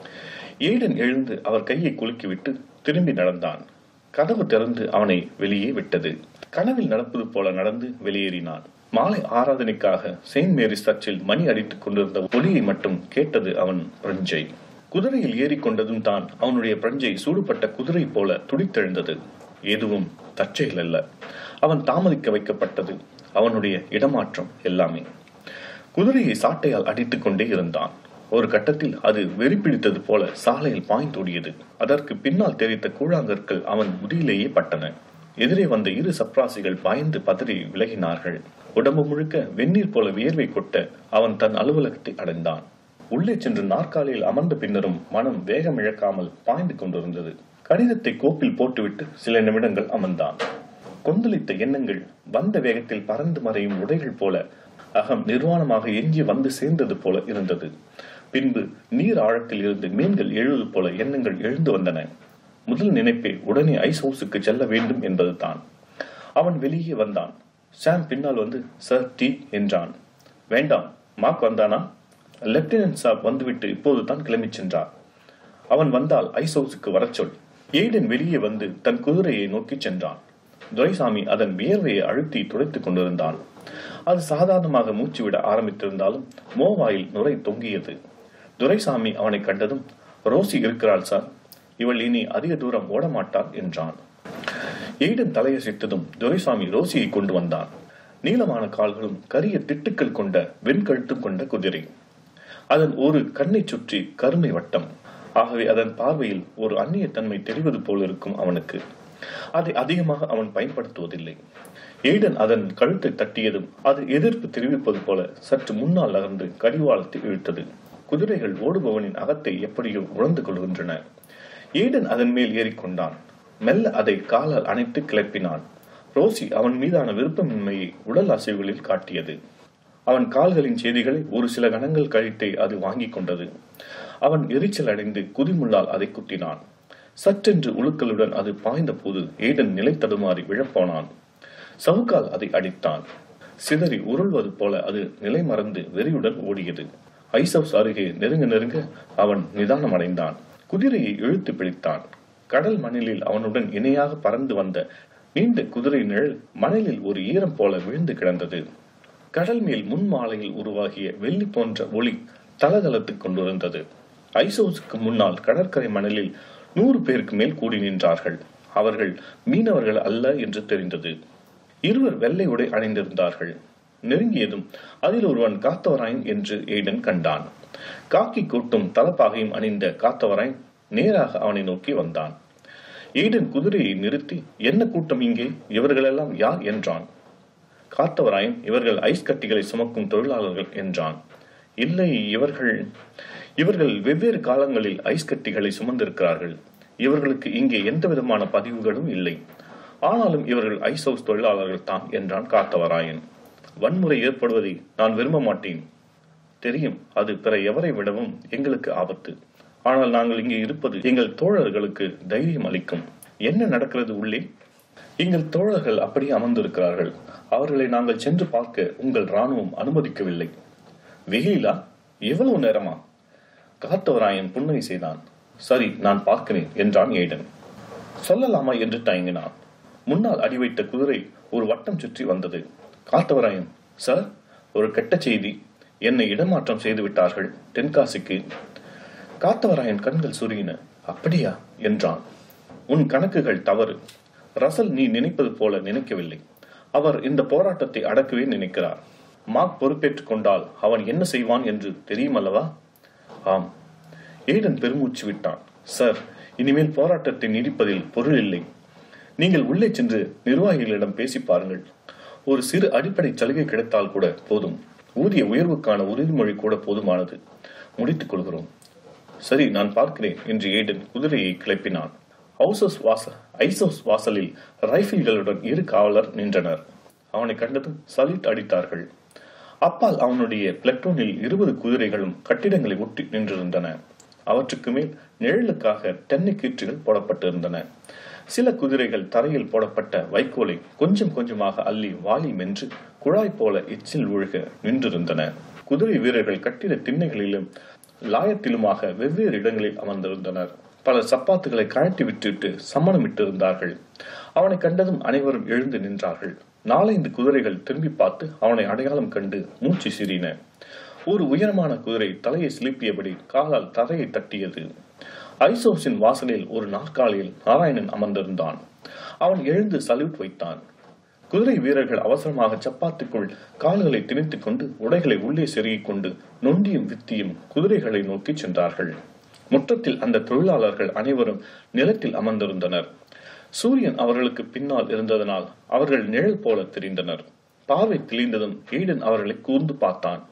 ஏடன் எழுந்து அவர் கையை குலுக்கிவிட்டு திரும்பி நடந்தான் கதவு திறந்து அவனை வெளியே விட்டது கனவில் நடப்பது போல நடந்து வெளியேறினான் மாலை ஆராதனைக்காக செயின்ட் மேரி சர்ச்சில் மணி அடித்துக் கொண்டிருந்த ஒலியை மட்டும் கேட்டது அவன் பிரஞ்சை குதிரையில் ஏறிக்கொண்டதும் தான் அவனுடைய பிரஞ்சை சூடுபட்ட குதிரை போல துடித்தெழுந்தது எதுவும் தற்செயல் அல்ல அவன் தாமதிக்க வைக்கப்பட்டது அவனுடைய இடமாற்றம் எல்லாமே குதிரையை சாட்டையால் அடித்துக் கொண்டே இருந்தான் ஒரு கட்டத்தில் அது வெறிப்பிடித்தது போல சாலையில் பாய்ந்தோடியது அதற்கு பின்னால் தெரித்த கூழாங்கற்கள் அவன் முதியிலேயே பட்டன எதிரே வந்த இரு சப்ராசிகள் பயந்து பதறி விலகினார்கள் உடம்பு முழுக்க வெந்நீர் போல வியர்வை கொட்ட அவன் தன் அலுவலகத்தை அடைந்தான் உள்ளே சென்று நாற்காலியில் அமர்ந்த பின்னரும் மனம் வேகம் இழக்காமல் பாய்ந்து கொண்டிருந்தது கடிதத்தை கோப்பில் போட்டுவிட்டு சில நிமிடங்கள் அமர்ந்தான் கொந்தளித்த எண்ணங்கள் வந்த வேகத்தில் பறந்து மறையும் உடைகள் போல அகம் நிர்வாணமாக எஞ்சி வந்து சேர்ந்தது போல இருந்தது பின்பு நீர் ஆழத்தில் இருந்து மீன்கள் எழுவது போல எண்ணங்கள் எழுந்து வந்தன முதல் நினைப்பே உடனே ஐஸ் ஹவுஸுக்கு செல்ல வேண்டும் என்பதுதான் அவன் வெளியே வந்தான் சாம் பின்னால் வந்து சார் டீ என்றான் வேண்டாம் மார்க் வந்தானா லெப்டினன்ட் சாப் வந்துவிட்டு இப்போது தான் கிளம்பிச் சென்றார் அவன் வந்தால் ஐஸ் ஹவுஸுக்கு வரச் சொல் ஏடன் வெளியே வந்து தன் குதிரையை நோக்கி சென்றான் துரைசாமி அதன் வியர்வையை அழுத்தி துடைத்துக் கொண்டிருந்தான் அது சாதாரணமாக மூச்சு விட ஆரம்பித்திருந்தாலும் மோவாயில் நுரை தொங்கியது துரைசாமி அவனை கண்டதும் ரோசி இருக்கிறாள் சார் இவள் இனி அதிக தூரம் ஓடமாட்டாள் என்றான் எய்டன் தலையசைத்ததும் துரைசாமி ரோசியை கொண்டு வந்தான் நீளமான கால்களும் கரிய திட்டுக்கள் கொண்ட வெண்கழுத்தும் கொண்ட குதிரை அதன் ஒரு கண்ணை சுற்றி கருமை வட்டம் ஆகவே அதன் பார்வையில் ஒரு அந்நிய தன்மை தெரிவது போல் இருக்கும் அவனுக்கு அதை அதிகமாக அவன் பயன்படுத்துவதில்லை எய்டன் அதன் கழுத்தை தட்டியதும் அது எதிர்ப்பு தெரிவிப்பது போல சற்று முன்னால் நகர்ந்து கடிவாளத்தை இழுத்தது குதிரைகள் ஓடுபவனின் அகத்தை எப்படியோ உணர்ந்து கொள்கின்றன ஏடன் அதன் மேல் ஏறிக்கொண்டான் மெல்ல அதை காலால் அணைத்து கிளப்பினான் ரோசி அவன் மீதான விருப்பமின்மையை உடல் அசைவுகளில் காட்டியது அவன் கால்களின் செய்திகளை ஒரு சில கணங்கள் கழித்தே அது வாங்கிக் கொண்டது அவன் எரிச்சல் அடைந்து குதிமுள்ளால் அதை குத்தினான் சற்றென்று உழுக்களுடன் அது பாய்ந்த போது ஏடன் நிலை தடுமாறி விழப்போனான் சவுக்கால் அதை அடித்தான் சிதறி உருள்வது போல அது நிலை மறந்து வெறியுடன் ஓடியது ஐஸ் ஹவுஸ் அருகே நெருங்க நெருங்க அவன் நிதானம் அடைந்தான் குதிரையை இழுத்து பிடித்தான் கடல் மணலில் அவனுடன் இணையாக பறந்து வந்த நீண்ட குதிரை நிழல் மணலில் ஒரு ஈரம் போல விழுந்து கிடந்தது கடல் மேல் முன் மாலையில் உருவாகிய வெள்ளி போன்ற ஒளி தலதலத்துக் கொண்டிருந்தது ஐசோஸுக்கு முன்னால் கடற்கரை மணலில் நூறு பேருக்கு மேல் கூடி நின்றார்கள் அவர்கள் மீனவர்கள் அல்ல என்று தெரிந்தது இருவர் வெள்ளை உடை அணிந்திருந்தார்கள் நெருங்கியதும் அதில் ஒருவன் காத்தவராயன் என்று ஏடன் கண்டான் காக்கி கூட்டும் தலப்பாகையும் அணிந்த காத்தவராயன் நேராக அவனை நோக்கி வந்தான் ஏடன் குதிரையை நிறுத்தி என்ன கூட்டம் இங்கே இவர்களெல்லாம் யார் என்றான் காத்தவராயன் இவர்கள் ஐஸ் கட்டிகளை சுமக்கும் தொழிலாளர்கள் என்றான் இல்லை இவர்கள் இவர்கள் வெவ்வேறு காலங்களில் ஐஸ் கட்டிகளை சுமந்திருக்கிறார்கள் இவர்களுக்கு இங்கே எந்த விதமான பதிவுகளும் இல்லை ஆனாலும் இவர்கள் ஐஸ் ஹவுஸ் தொழிலாளர்கள் தான் என்றான் காத்தவராயன் வன்முறை ஏற்படுவதை நான் விரும்ப மாட்டேன் தெரியும் அது பிற எவரை விடவும் எங்களுக்கு ஆபத்து ஆனால் நாங்கள் இங்கே இருப்பது எங்கள் தோழர்களுக்கு தைரியம் அளிக்கும் என்ன நடக்கிறது உள்ளே எங்கள் தோழர்கள் அப்படியே அமர்ந்திருக்கிறார்கள் அவர்களை நாங்கள் சென்று பார்க்க உங்கள் ராணுவம் அனுமதிக்கவில்லை வெயிலா எவ்வளவு நேரமா காத்தவராயன் புன்னகை செய்தான் சரி நான் பார்க்கிறேன் என்றான் ஏடன் சொல்லலாமா என்று தயங்கினான் முன்னால் அடி வைத்த குதிரை ஒரு வட்டம் சுற்றி வந்தது காத்தவராயன் சார் ஒரு கெட்ட செய்தி என்னை இடமாற்றம் செய்து விட்டார்கள் தென்காசிக்கு காத்தவராயன் கண்கள் சுருங்கின அப்படியா என்றான் உன் கணக்குகள் தவறு ரசல் நீ நினைப்பது போல நினைக்கவில்லை அவர் இந்த போராட்டத்தை அடக்கவே நினைக்கிறார் மார்க் பொறுப்பேற்றுக் கொண்டால் அவன் என்ன செய்வான் என்று தெரியுமல்லவா ஆம் ஏடன் பெருமூச்சு விட்டான் சார் இனிமேல் போராட்டத்தை நீடிப்பதில் பொருள் இல்லை நீங்கள் உள்ளே சென்று நிர்வாகிகளிடம் பேசி பாருங்கள் ஒரு சிறு அடிப்படை சலுகை கிடைத்தால் கூட போதும் ஊதிய உயர்வுக்கான உறுதிமொழி கூட போதுமானது முடித்துக் கொள்கிறோம் சரி நான் பார்க்கிறேன் என்று ஏடன் குதிரையை கிளப்பினான் ஹவுசஸ் வாச ஐசோஸ் வாசலில் ரைபிள்களுடன் இரு காவலர் நின்றனர் அவனை கண்டதும் சல்யூட் அடித்தார்கள் அப்பால் அவனுடைய பிளட்டோனில் இருபது குதிரைகளும் கட்டிடங்களை ஒட்டி நின்றிருந்தன அவற்றுக்கு மேல் நிழலுக்காக தென்னை கீற்றுகள் போடப்பட்டிருந்தன சில குதிரைகள் தரையில் போடப்பட்ட வைக்கோலை கொஞ்சம் கொஞ்சமாக அள்ளி வாளி மென்று குழாய் போல எச்சில் ஒழுக நின்றிருந்தன குதிரை வீரர்கள் கட்டிட திண்ணைகளிலும் லாயத்திலுமாக வெவ்வேறு இடங்களில் அமர்ந்திருந்தனர் பலர் சப்பாத்துகளை கழட்டி விட்டுவிட்டு சம்மணமிட்டிருந்தார்கள் அவனை கண்டதும் அனைவரும் எழுந்து நின்றார்கள் நாலைந்து குதிரைகள் திரும்பி பார்த்து அவனை அடையாளம் கண்டு மூச்சு சிறின ஒரு உயரமான குதிரை தலையை சிலிப்பியபடி காலால் தரையை தட்டியது ஐசோஸின் வாசலில் ஒரு நாற்காலியில் நாராயணன் அமர்ந்திருந்தான் அவன் எழுந்து சல்யூட் வைத்தான் குதிரை வீரர்கள் அவசரமாக சப்பாத்துக்குள் கால்களை திணித்துக் கொண்டு உடைகளை உள்ளே செருகிக் கொண்டு நொண்டியும் வித்தியும் குதிரைகளை நோக்கி சென்றார்கள் முற்றத்தில் அந்த தொழிலாளர்கள் அனைவரும் நிலத்தில் அமர்ந்திருந்தனர் சூரியன் அவர்களுக்கு பின்னால் இருந்ததனால் அவர்கள் நிழல் போல தெரிந்தனர் பார்வை தெளிந்ததும் ஈடன் அவர்களை கூர்ந்து பார்த்தான்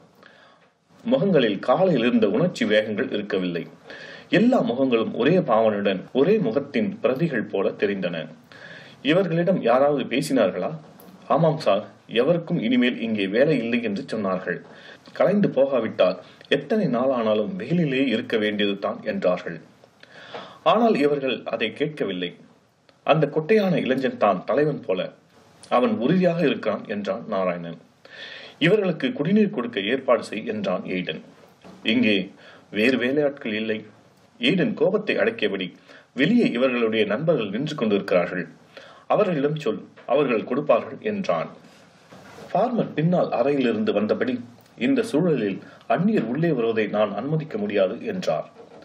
முகங்களில் காலையில் இருந்த உணர்ச்சி வேகங்கள் இருக்கவில்லை எல்லா முகங்களும் ஒரே பாவனுடன் ஒரே முகத்தின் பிரதிகள் போல தெரிந்தன இவர்களிடம் யாராவது பேசினார்களா ஆமாம் சார் எவருக்கும் இனிமேல் இங்கே வேலை இல்லை என்று சொன்னார்கள் கலைந்து போகாவிட்டால் எத்தனை நாளானாலும் வெயிலிலே இருக்க வேண்டியது தான் என்றார்கள் ஆனால் இவர்கள் அதை கேட்கவில்லை அந்த கொட்டையான இளைஞன் தான் தலைவன் போல அவன் உறுதியாக இருக்கான் என்றான் நாராயணன் இவர்களுக்கு குடிநீர் கொடுக்க ஏற்பாடு செய் என்றான் எய்டன் இங்கே வேறு வேலையாட்கள் இல்லை ஈடன் கோபத்தை அடக்கியபடி வெளியே இவர்களுடைய நண்பர்கள் நின்று கொண்டிருக்கிறார்கள் அவர்களிடம் சொல் அவர்கள் கொடுப்பார்கள் என்றான் ஃபார்மர் பின்னால் அறையிலிருந்து வந்தபடி இந்த சூழலில் அந்நியர் உள்ளே வருவதை நான் அனுமதிக்க முடியாது என்றார்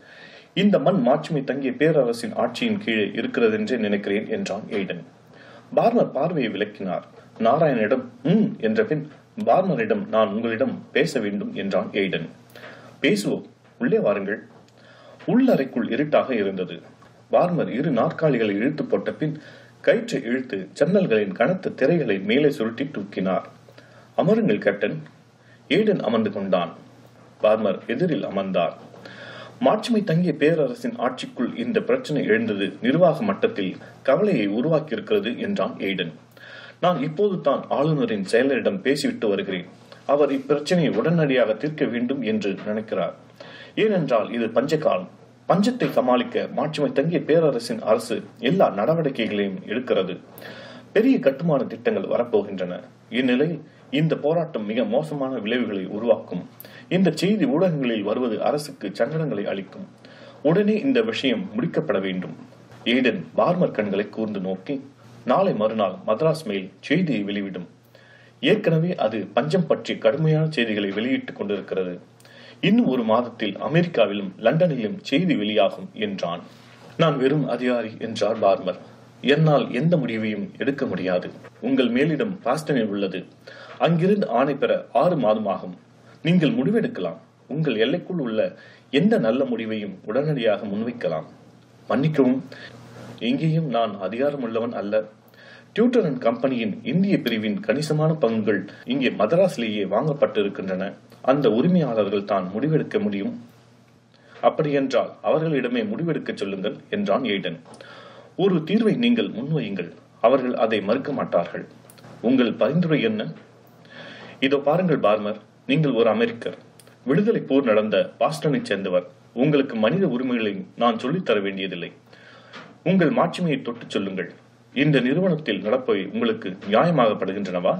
இந்த மண் மாட்சிமை தங்கிய பேரரசின் ஆட்சியின் கீழே இருக்கிறதென்றே நினைக்கிறேன் என்றான் எய்டன் பார்மர் பார்வையை விளக்கினார் நாராயணிடம் ம் என்ற பின் பார்மரிடம் நான் உங்களிடம் பேச வேண்டும் என்றான் எய்டன் பேசுவோம் உள்ளே வாருங்கள் உள்ளறைக்குள் இருட்டாக இருந்தது பார்மர் இரு நாற்காலிகளை இழுத்து போட்ட பின் கயிற்றை இழுத்து ஜன்னல்களின் கனத்த திரைகளை மேலே சுருட்டி தூக்கினார் அமருங்கள் கேப்டன் ஏடன் அமர்ந்து கொண்டான் பார்மர் எதிரில் அமர்ந்தார் மாட்சிமை தங்கிய பேரரசின் ஆட்சிக்குள் இந்த பிரச்சனை எழுந்தது நிர்வாக மட்டத்தில் கவலையை உருவாக்கியிருக்கிறது என்றான் எய்டன் நான் இப்போது தான் ஆளுநரின் செயலரிடம் பேசிவிட்டு வருகிறேன் அவர் இப்பிரச்சனையை உடனடியாக தீர்க்க வேண்டும் என்று நினைக்கிறார் ஏனென்றால் இது பஞ்சகாலம் பஞ்சத்தை சமாளிக்க மாட்சிமை தங்கிய பேரரசின் அரசு எல்லா நடவடிக்கைகளையும் எடுக்கிறது பெரிய கட்டுமான திட்டங்கள் வரப்போகின்றன இந்நிலையில் இந்த போராட்டம் மிக மோசமான விளைவுகளை உருவாக்கும் இந்த செய்தி ஊடகங்களில் வருவது அரசுக்கு சங்கடங்களை அளிக்கும் உடனே இந்த விஷயம் முடிக்கப்பட வேண்டும் ஏடன் பார்மர் கண்களை கூர்ந்து நோக்கி நாளை மறுநாள் மദ്രാஸ் மெயில் செய்தியை வெளிவிடும் ஏற்கனவே அது பஞ்சம் பற்றி கடுமையான செய்திகளை வெளியிட்டுக் கொண்டிருக்கிறது இன்னும் ஒரு மாதத்தில் அமெரிக்காவிலும் லண்டனிலும் செய்தி வெளியாகும் என்றான் நான் வெறும் அதிகாரி என்றார் பார்மர் என்னால் எந்த முடிவையும் எடுக்க முடியாது உங்கள் மேலிடம் பாஸ்டனில் உள்ளது அங்கிருந்து ஆணை பெற ஆறு மாதமாகும் நீங்கள் முடிவெடுக்கலாம் உங்கள் எல்லைக்குள் உள்ள எந்த நல்ல முடிவையும் உடனடியாக முன்வைக்கலாம் மன்னிக்கவும் எங்கேயும் நான் அதிகாரமுள்ளவன் அல்ல டியூட்டர் அண்ட் கம்பெனியின் இந்திய பிரிவின் கணிசமான பங்குகள் இங்கே மதராஸிலேயே வாங்கப்பட்டிருக்கின்றன அந்த உரிமையாளர்கள் தான் முடிவெடுக்க முடியும் அப்படியென்றால் அவர்களிடமே முடிவெடுக்க சொல்லுங்கள் என்றான் எய்டன் ஒரு தீர்வை நீங்கள் முன்வையுங்கள் அவர்கள் அதை மறுக்க மாட்டார்கள் உங்கள் பரிந்துரை என்ன இதோ பாருங்கள் பார்மர் நீங்கள் ஒரு அமெரிக்கர் விடுதலை போர் நடந்த பாஸ்டனைச் சேர்ந்தவர் உங்களுக்கு மனித உரிமைகளை நான் சொல்லித் தர வேண்டியதில்லை உங்கள் மாட்சிமையை தொட்டுச் சொல்லுங்கள் இந்த நிறுவனத்தில் நடப்பவை உங்களுக்கு நியாயமாகப்படுகின்றனவா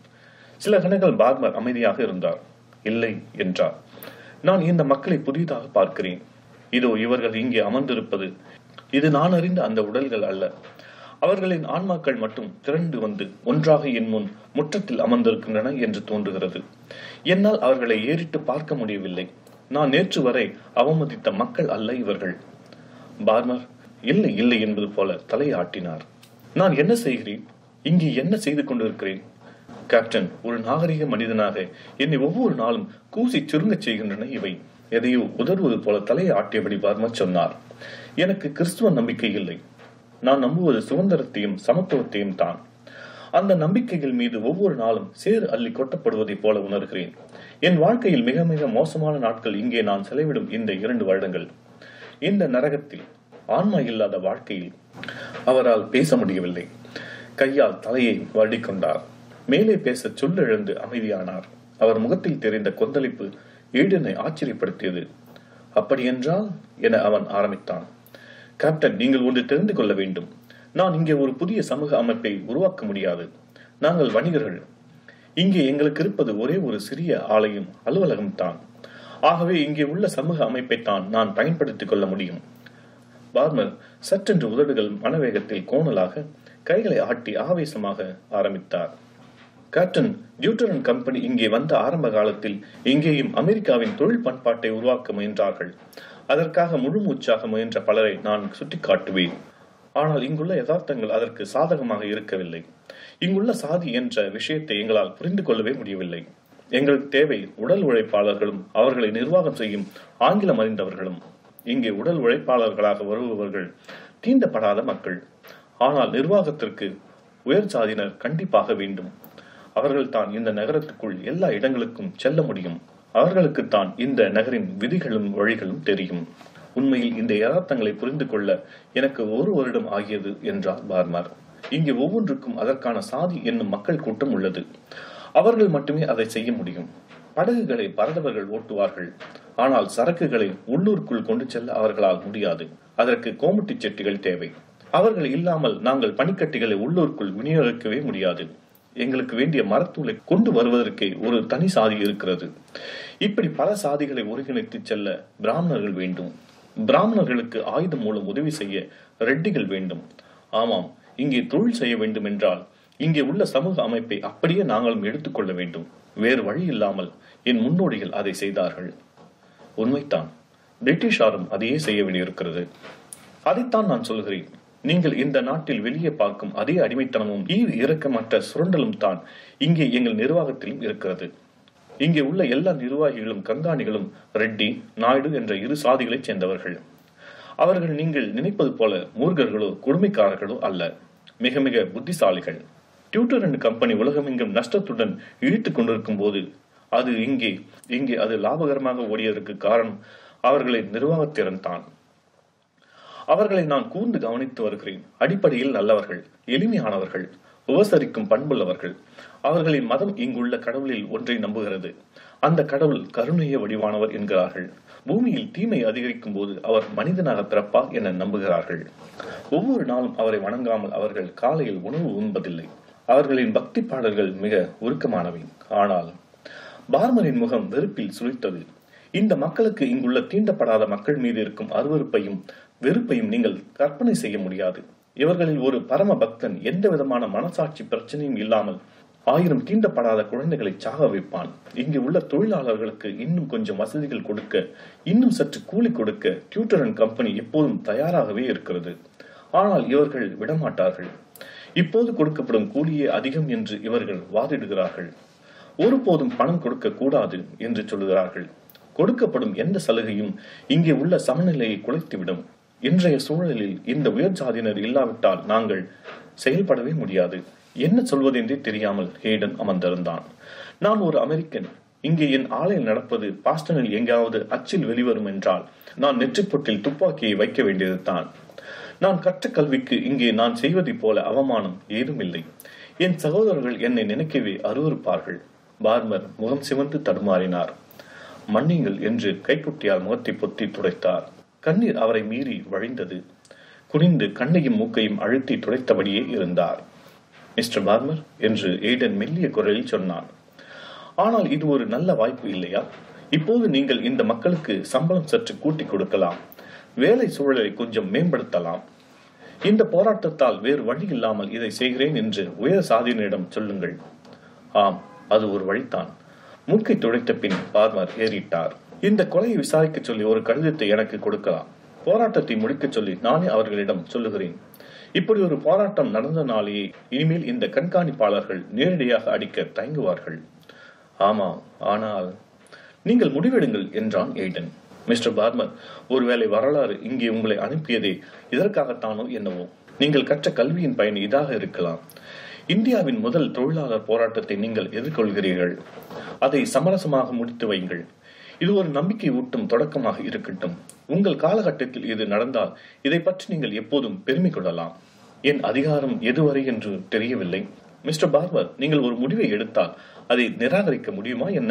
சில கணங்கள் பார்மர் அமைதியாக இருந்தார் இல்லை என்றார் நான் இந்த மக்களை புதிதாக பார்க்கிறேன் இதோ இவர்கள் இங்கே அமர்ந்திருப்பது இது நான் அறிந்த அந்த உடல்கள் அல்ல அவர்களின் ஆன்மாக்கள் மட்டும் திரண்டு வந்து ஒன்றாக என் முன் முற்றத்தில் அமர்ந்திருக்கின்றன என்று தோன்றுகிறது என்னால் அவர்களை ஏறிட்டு பார்க்க முடியவில்லை நான் நேற்று வரை அவமதித்த மக்கள் அல்ல இவர்கள் பார்மர் இல்லை இல்லை என்பது போல தலையாட்டினார் நான் என்ன செய்கிறேன் இங்கே என்ன செய்து கொண்டிருக்கிறேன் கேப்டன் ஒரு நாகரிக மனிதனாக என்னை ஒவ்வொரு நாளும் கூசி சுருங்கச் செய்கின்றன இவை எதையோ உதறுவது போல தலையை ஆட்டியபடி பார்மர் சொன்னார் எனக்கு கிறிஸ்துவ நம்பிக்கை இல்லை நான் நம்புவது சுதந்திரத்தையும் சமத்துவத்தையும் தான் அந்த நம்பிக்கைகள் மீது ஒவ்வொரு நாளும் சேறு அள்ளி கொட்டப்படுவதைப் போல உணர்கிறேன் என் வாழ்க்கையில் மிக மிக மோசமான நாட்கள் இங்கே நான் செலவிடும் இந்த இரண்டு வருடங்கள் இந்த நரகத்தில் ஆன்மா இல்லாத வாழ்க்கையில் அவரால் பேச முடியவில்லை கையால் தலையை வருடிக்கொண்டார் மேலே பேச சொல்லெழுந்து அமைதியானார் அவர் முகத்தில் தெரிந்த கொந்தளிப்பு ஈடனை ஆச்சரியப்படுத்தியது அப்படியென்றால் என அவன் ஆரம்பித்தான் கேப்டன் நீங்கள் ஒன்று தெரிந்து கொள்ள வேண்டும் நான் இங்கே ஒரு புதிய சமூக அமைப்பை உருவாக்க முடியாது நாங்கள் வணிகர்கள் இங்கே எங்களுக்கு இருப்பது ஒரே ஒரு சிறிய ஆலயம் அலுவலகம் தான் ஆகவே இங்கே உள்ள சமூக அமைப்பை தான் நான் பயன்படுத்திக் கொள்ள முடியும் பார்மர் சற்றென்று உதடுகள் மனவேகத்தில் கோணலாக கைகளை ஆட்டி ஆவேசமாக ஆரம்பித்தார் கேப்டன் டியூட்டரன் கம்பெனி இங்கே வந்த ஆரம்ப காலத்தில் இங்கேயும் அமெரிக்காவின் தொழில் பண்பாட்டை உருவாக்க முயன்றார்கள் அதற்காக முழு மூச்சாக முயன்ற பலரை நான் சுட்டிக்காட்டுவேன் ஆனால் இங்குள்ள யதார்த்தங்கள் அதற்கு சாதகமாக இருக்கவில்லை இங்குள்ள சாதி என்ற விஷயத்தை எங்களால் புரிந்து கொள்ளவே முடியவில்லை எங்களுக்கு தேவை உடல் உழைப்பாளர்களும் அவர்களை நிர்வாகம் செய்யும் ஆங்கிலம் அறிந்தவர்களும் இங்கே உடல் உழைப்பாளர்களாக வருபவர்கள் தீண்டப்படாத மக்கள் ஆனால் நிர்வாகத்திற்கு உயர் சாதியினர் கண்டிப்பாக வேண்டும் அவர்கள்தான் இந்த நகரத்துக்குள் எல்லா இடங்களுக்கும் செல்ல முடியும் அவர்களுக்குத்தான் இந்த நகரின் விதிகளும் வழிகளும் தெரியும் உண்மையில் இந்த யதார்த்தங்களை புரிந்து கொள்ள எனக்கு ஒரு வருடம் ஆகியது என்றார் பார்மர் இங்கே ஒவ்வொன்றுக்கும் அதற்கான சாதி என்னும் மக்கள் கூட்டம் உள்ளது அவர்கள் மட்டுமே அதை செய்ய முடியும் படகுகளை பரதவர்கள் ஓட்டுவார்கள் ஆனால் சரக்குகளை உள்ளூருக்குள் கொண்டு செல்ல அவர்களால் முடியாது அதற்கு கோமுட்டி செட்டிகள் தேவை அவர்கள் இல்லாமல் நாங்கள் பனிக்கட்டிகளை உள்ளூருக்குள் விநியோகிக்கவே முடியாது எங்களுக்கு வேண்டிய மரத்தூளை கொண்டு வருவதற்கே ஒரு தனி சாதி இருக்கிறது இப்படி பல சாதிகளை ஒருங்கிணைத்து செல்ல பிராமணர்கள் வேண்டும் பிராமணர்களுக்கு ஆயுதம் மூலம் உதவி செய்ய ரெட்டிகள் வேண்டும் ஆமாம் இங்கே தொழில் செய்ய வேண்டும் என்றால் இங்கே உள்ள சமூக அமைப்பை அப்படியே நாங்களும் எடுத்துக்கொள்ள வேண்டும் வேறு வழி இல்லாமல் என் முன்னோடிகள் அதை செய்தார்கள் உண்மைத்தான் பிரிட்டிஷாரும் அதையே செய்ய வேண்டியிருக்கிறது அதைத்தான் நான் சொல்கிறேன் நீங்கள் இந்த நாட்டில் வெளியே பார்க்கும் அதே அடிமைத்தனமும் ஈவு இரக்கமற்ற சுரண்டலும் தான் இங்கே எங்கள் நிர்வாகத்திலும் இருக்கிறது இங்கே உள்ள எல்லா நிர்வாகிகளும் கண்காணிகளும் ரெட்டி நாயுடு என்ற இரு சாதிகளைச் சேர்ந்தவர்கள் அவர்கள் நீங்கள் நினைப்பது போல மூர்கர்களோ கொடுமைக்காரர்களோ அல்ல மிக மிக புத்திசாலிகள் டியூட்டர் அண்ட் கம்பெனி உலகமெங்கும் நஷ்டத்துடன் இழுத்துக் கொண்டிருக்கும் போது அது இங்கே இங்கே அது லாபகரமாக ஓடியதற்கு காரணம் அவர்களின் நிர்வாகத்திறன் தான் அவர்களை நான் கூர்ந்து கவனித்து வருகிறேன் அடிப்படையில் நல்லவர்கள் எளிமையானவர்கள் உபசரிக்கும் பண்புள்ளவர்கள் அவர்களின் மதம் இங்குள்ள கடவுளில் ஒன்றை நம்புகிறது அந்த கடவுள் கருணைய வடிவானவர் என்கிறார்கள் பூமியில் தீமை அதிகரிக்கும் போது அவர் மனிதனாக பிறப்பார் என நம்புகிறார்கள் ஒவ்வொரு நாளும் அவரை வணங்காமல் அவர்கள் காலையில் உணவு உண்பதில்லை அவர்களின் பக்தி பாடல்கள் மிக உருக்கமானவை ஆனால் பார்மரின் முகம் வெறுப்பில் சுழித்தது இந்த மக்களுக்கு இங்குள்ள தீண்டப்படாத மக்கள் மீது இருக்கும் அருவருப்பையும் வெறுப்பையும் நீங்கள் கற்பனை செய்ய முடியாது இவர்களில் ஒரு பரம பக்தன் எந்த விதமான மனசாட்சி பிரச்சனையும் இல்லாமல் ஆயிரம் தீண்டப்படாத குழந்தைகளை சாக வைப்பான் இங்கு உள்ள தொழிலாளர்களுக்கு இன்னும் கொஞ்சம் வசதிகள் கொடுக்க இன்னும் சற்று கூலி கொடுக்க டியூட்டர் அண்ட் கம்பெனி எப்போதும் தயாராகவே இருக்கிறது ஆனால் இவர்கள் விடமாட்டார்கள் இப்போது கொடுக்கப்படும் கூலியே அதிகம் என்று இவர்கள் வாதிடுகிறார்கள் ஒருபோதும் பணம் கொடுக்க கூடாது என்று சொல்லுகிறார்கள் கொடுக்கப்படும் எந்த சலுகையும் இங்கே உள்ள சமநிலையை குலைத்துவிடும் இன்றைய சூழலில் இந்த உயர் சாதியினர் இல்லாவிட்டால் நாங்கள் செயல்படவே முடியாது என்ன சொல்வதென்றே தெரியாமல் ஹேடன் அமர்ந்திருந்தான் நான் ஒரு அமெரிக்கன் இங்கே என் ஆலையில் நடப்பது பாஸ்டனில் எங்காவது அச்சில் வெளிவரும் என்றால் நான் நெற்றிப்பொட்டில் துப்பாக்கியை வைக்க வேண்டியது தான் நான் கற்ற கல்விக்கு இங்கே நான் செய்வதைப் போல அவமானம் ஏதும் இல்லை என் சகோதரர்கள் என்னை நினைக்கவே அருவருப்பார்கள் பார்மர் முகம் சிவந்து தடுமாறினார் மன்னிங்கள் என்று கைக்குட்டியால் முகத்தை பொத்தி துடைத்தார் கண்ணீர் அவரை மீறி வழிந்தது குனிந்து கண்ணையும் மூக்கையும் அழுத்தி துடைத்தபடியே இருந்தார் மிஸ்டர் பார்மர் என்று ஏடன் மெல்லிய குரலில் சொன்னான் ஆனால் இது ஒரு நல்ல வாய்ப்பு இல்லையா இப்போது நீங்கள் இந்த மக்களுக்கு சம்பளம் சற்று கூட்டிக் கொடுக்கலாம் வேலை சூழலை கொஞ்சம் மேம்படுத்தலாம் இந்த போராட்டத்தால் வேறு வழி இல்லாமல் இதை செய்கிறேன் என்று உயர் சாதியினரிடம் சொல்லுங்கள் ஆம் அது ஒரு வழிதான் மூக்கை துடைத்த பின் பார்மர் ஏறிட்டார் இந்த கொலையை விசாரிக்க சொல்லி ஒரு கடிதத்தை எனக்கு கொடுக்கலாம் போராட்டத்தை முடிக்கச் சொல்லி நானே அவர்களிடம் சொல்லுகிறேன் இப்படி ஒரு போராட்டம் நடந்த நாளையே இனிமேல் இந்த கண்காணிப்பாளர்கள் நேரடியாக அடிக்க தயங்குவார்கள் ஆமாம் ஆனால் நீங்கள் முடிவெடுங்கள் என்றான் எய்டன் மிஸ்டர் பார்மர் ஒருவேளை வரலாறு இங்கே உங்களை அனுப்பியதே இதற்காகத்தானோ என்னவோ நீங்கள் கற்ற கல்வியின் பயன் இதாக இருக்கலாம் இந்தியாவின் முதல் தொழிலாளர் போராட்டத்தை நீங்கள் எதிர்கொள்கிறீர்கள் அதை சமரசமாக முடித்து வையுங்கள் இது ஒரு நம்பிக்கை ஊட்டும் தொடக்கமாக இருக்கட்டும் உங்கள் காலகட்டத்தில் இது நடந்தால் இதை பற்றி நீங்கள் எப்போதும் பெருமை கொள்ளலாம் என் அதிகாரம் எதுவரை என்று தெரியவில்லை மிஸ்டர் பார்பர் நீங்கள் ஒரு முடிவை எடுத்தால் அதை நிராகரிக்க முடியுமா என்ன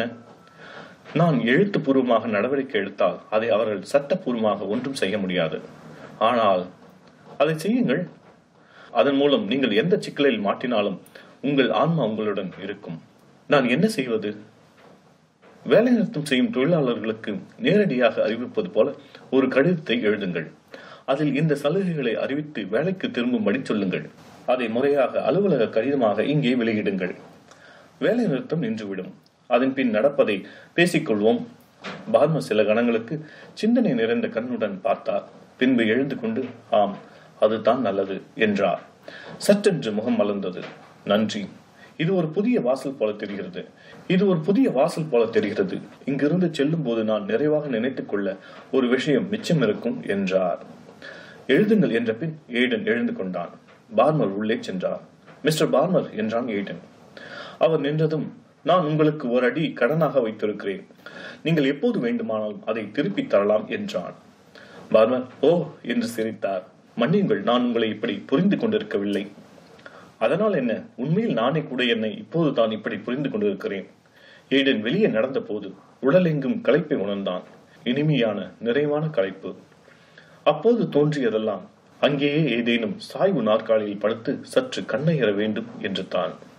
நான் எழுத்துப்பூர்வமாக நடவடிக்கை எடுத்தால் அதை அவர்கள் சட்டப்பூர்வமாக ஒன்றும் செய்ய முடியாது ஆனால் அதை செய்யுங்கள் அதன் மூலம் நீங்கள் எந்த சிக்கலில் மாட்டினாலும் உங்கள் ஆன்மா உங்களுடன் இருக்கும் நான் என்ன செய்வது வேலைநிறுத்தம் செய்யும் தொழிலாளர்களுக்கு நேரடியாக அறிவிப்பது போல ஒரு கடிதத்தை எழுதுங்கள் அதில் இந்த சலுகைகளை அறிவித்து வேலைக்கு திரும்பும்படி சொல்லுங்கள் அதை முறையாக அலுவலக கடிதமாக இங்கே வெளியிடுங்கள் வேலை நிறுத்தம் நின்றுவிடும் அதன் பின் நடப்பதை பேசிக்கொள்வோம் பார்ம சில கணங்களுக்கு சிந்தனை நிறைந்த கண்ணுடன் பார்த்தார் பின்பு எழுந்து கொண்டு ஆம் அதுதான் நல்லது என்றார் சற்றென்று முகம் மலர்ந்தது நன்றி இது ஒரு புதிய வாசல் போல தெரிகிறது இது ஒரு புதிய வாசல் போல தெரிகிறது இங்கிருந்து செல்லும் போது நான் நிறைவாக நினைத்துக் கொள்ள ஒரு விஷயம் மிச்சம் இருக்கும் என்றார் எழுதுங்கள் என்ற பின் ஏடன் எழுந்து கொண்டான் பார்மர் உள்ளே சென்றார் மிஸ்டர் பார்மர் என்றான் ஏடன் அவர் நின்றதும் நான் உங்களுக்கு ஒரு அடி கடனாக வைத்திருக்கிறேன் நீங்கள் எப்போது வேண்டுமானாலும் அதை திருப்பி தரலாம் என்றான் பார்மர் ஓ என்று சிரித்தார் மன்னியுங்கள் நான் உங்களை இப்படி புரிந்து கொண்டிருக்கவில்லை அதனால் என்ன உண்மையில் நானே கூட என்னை இப்போது தான் இப்படி புரிந்து கொண்டிருக்கிறேன் ஏடன் வெளியே நடந்த போது உடலெங்கும் களைப்பை உணர்ந்தான் இனிமையான நிறைவான களைப்பு அப்போது தோன்றியதெல்லாம் அங்கேயே ஏதேனும் சாய்வு நாற்காலியில் படுத்து சற்று கண்ணையற வேண்டும் என்று தான்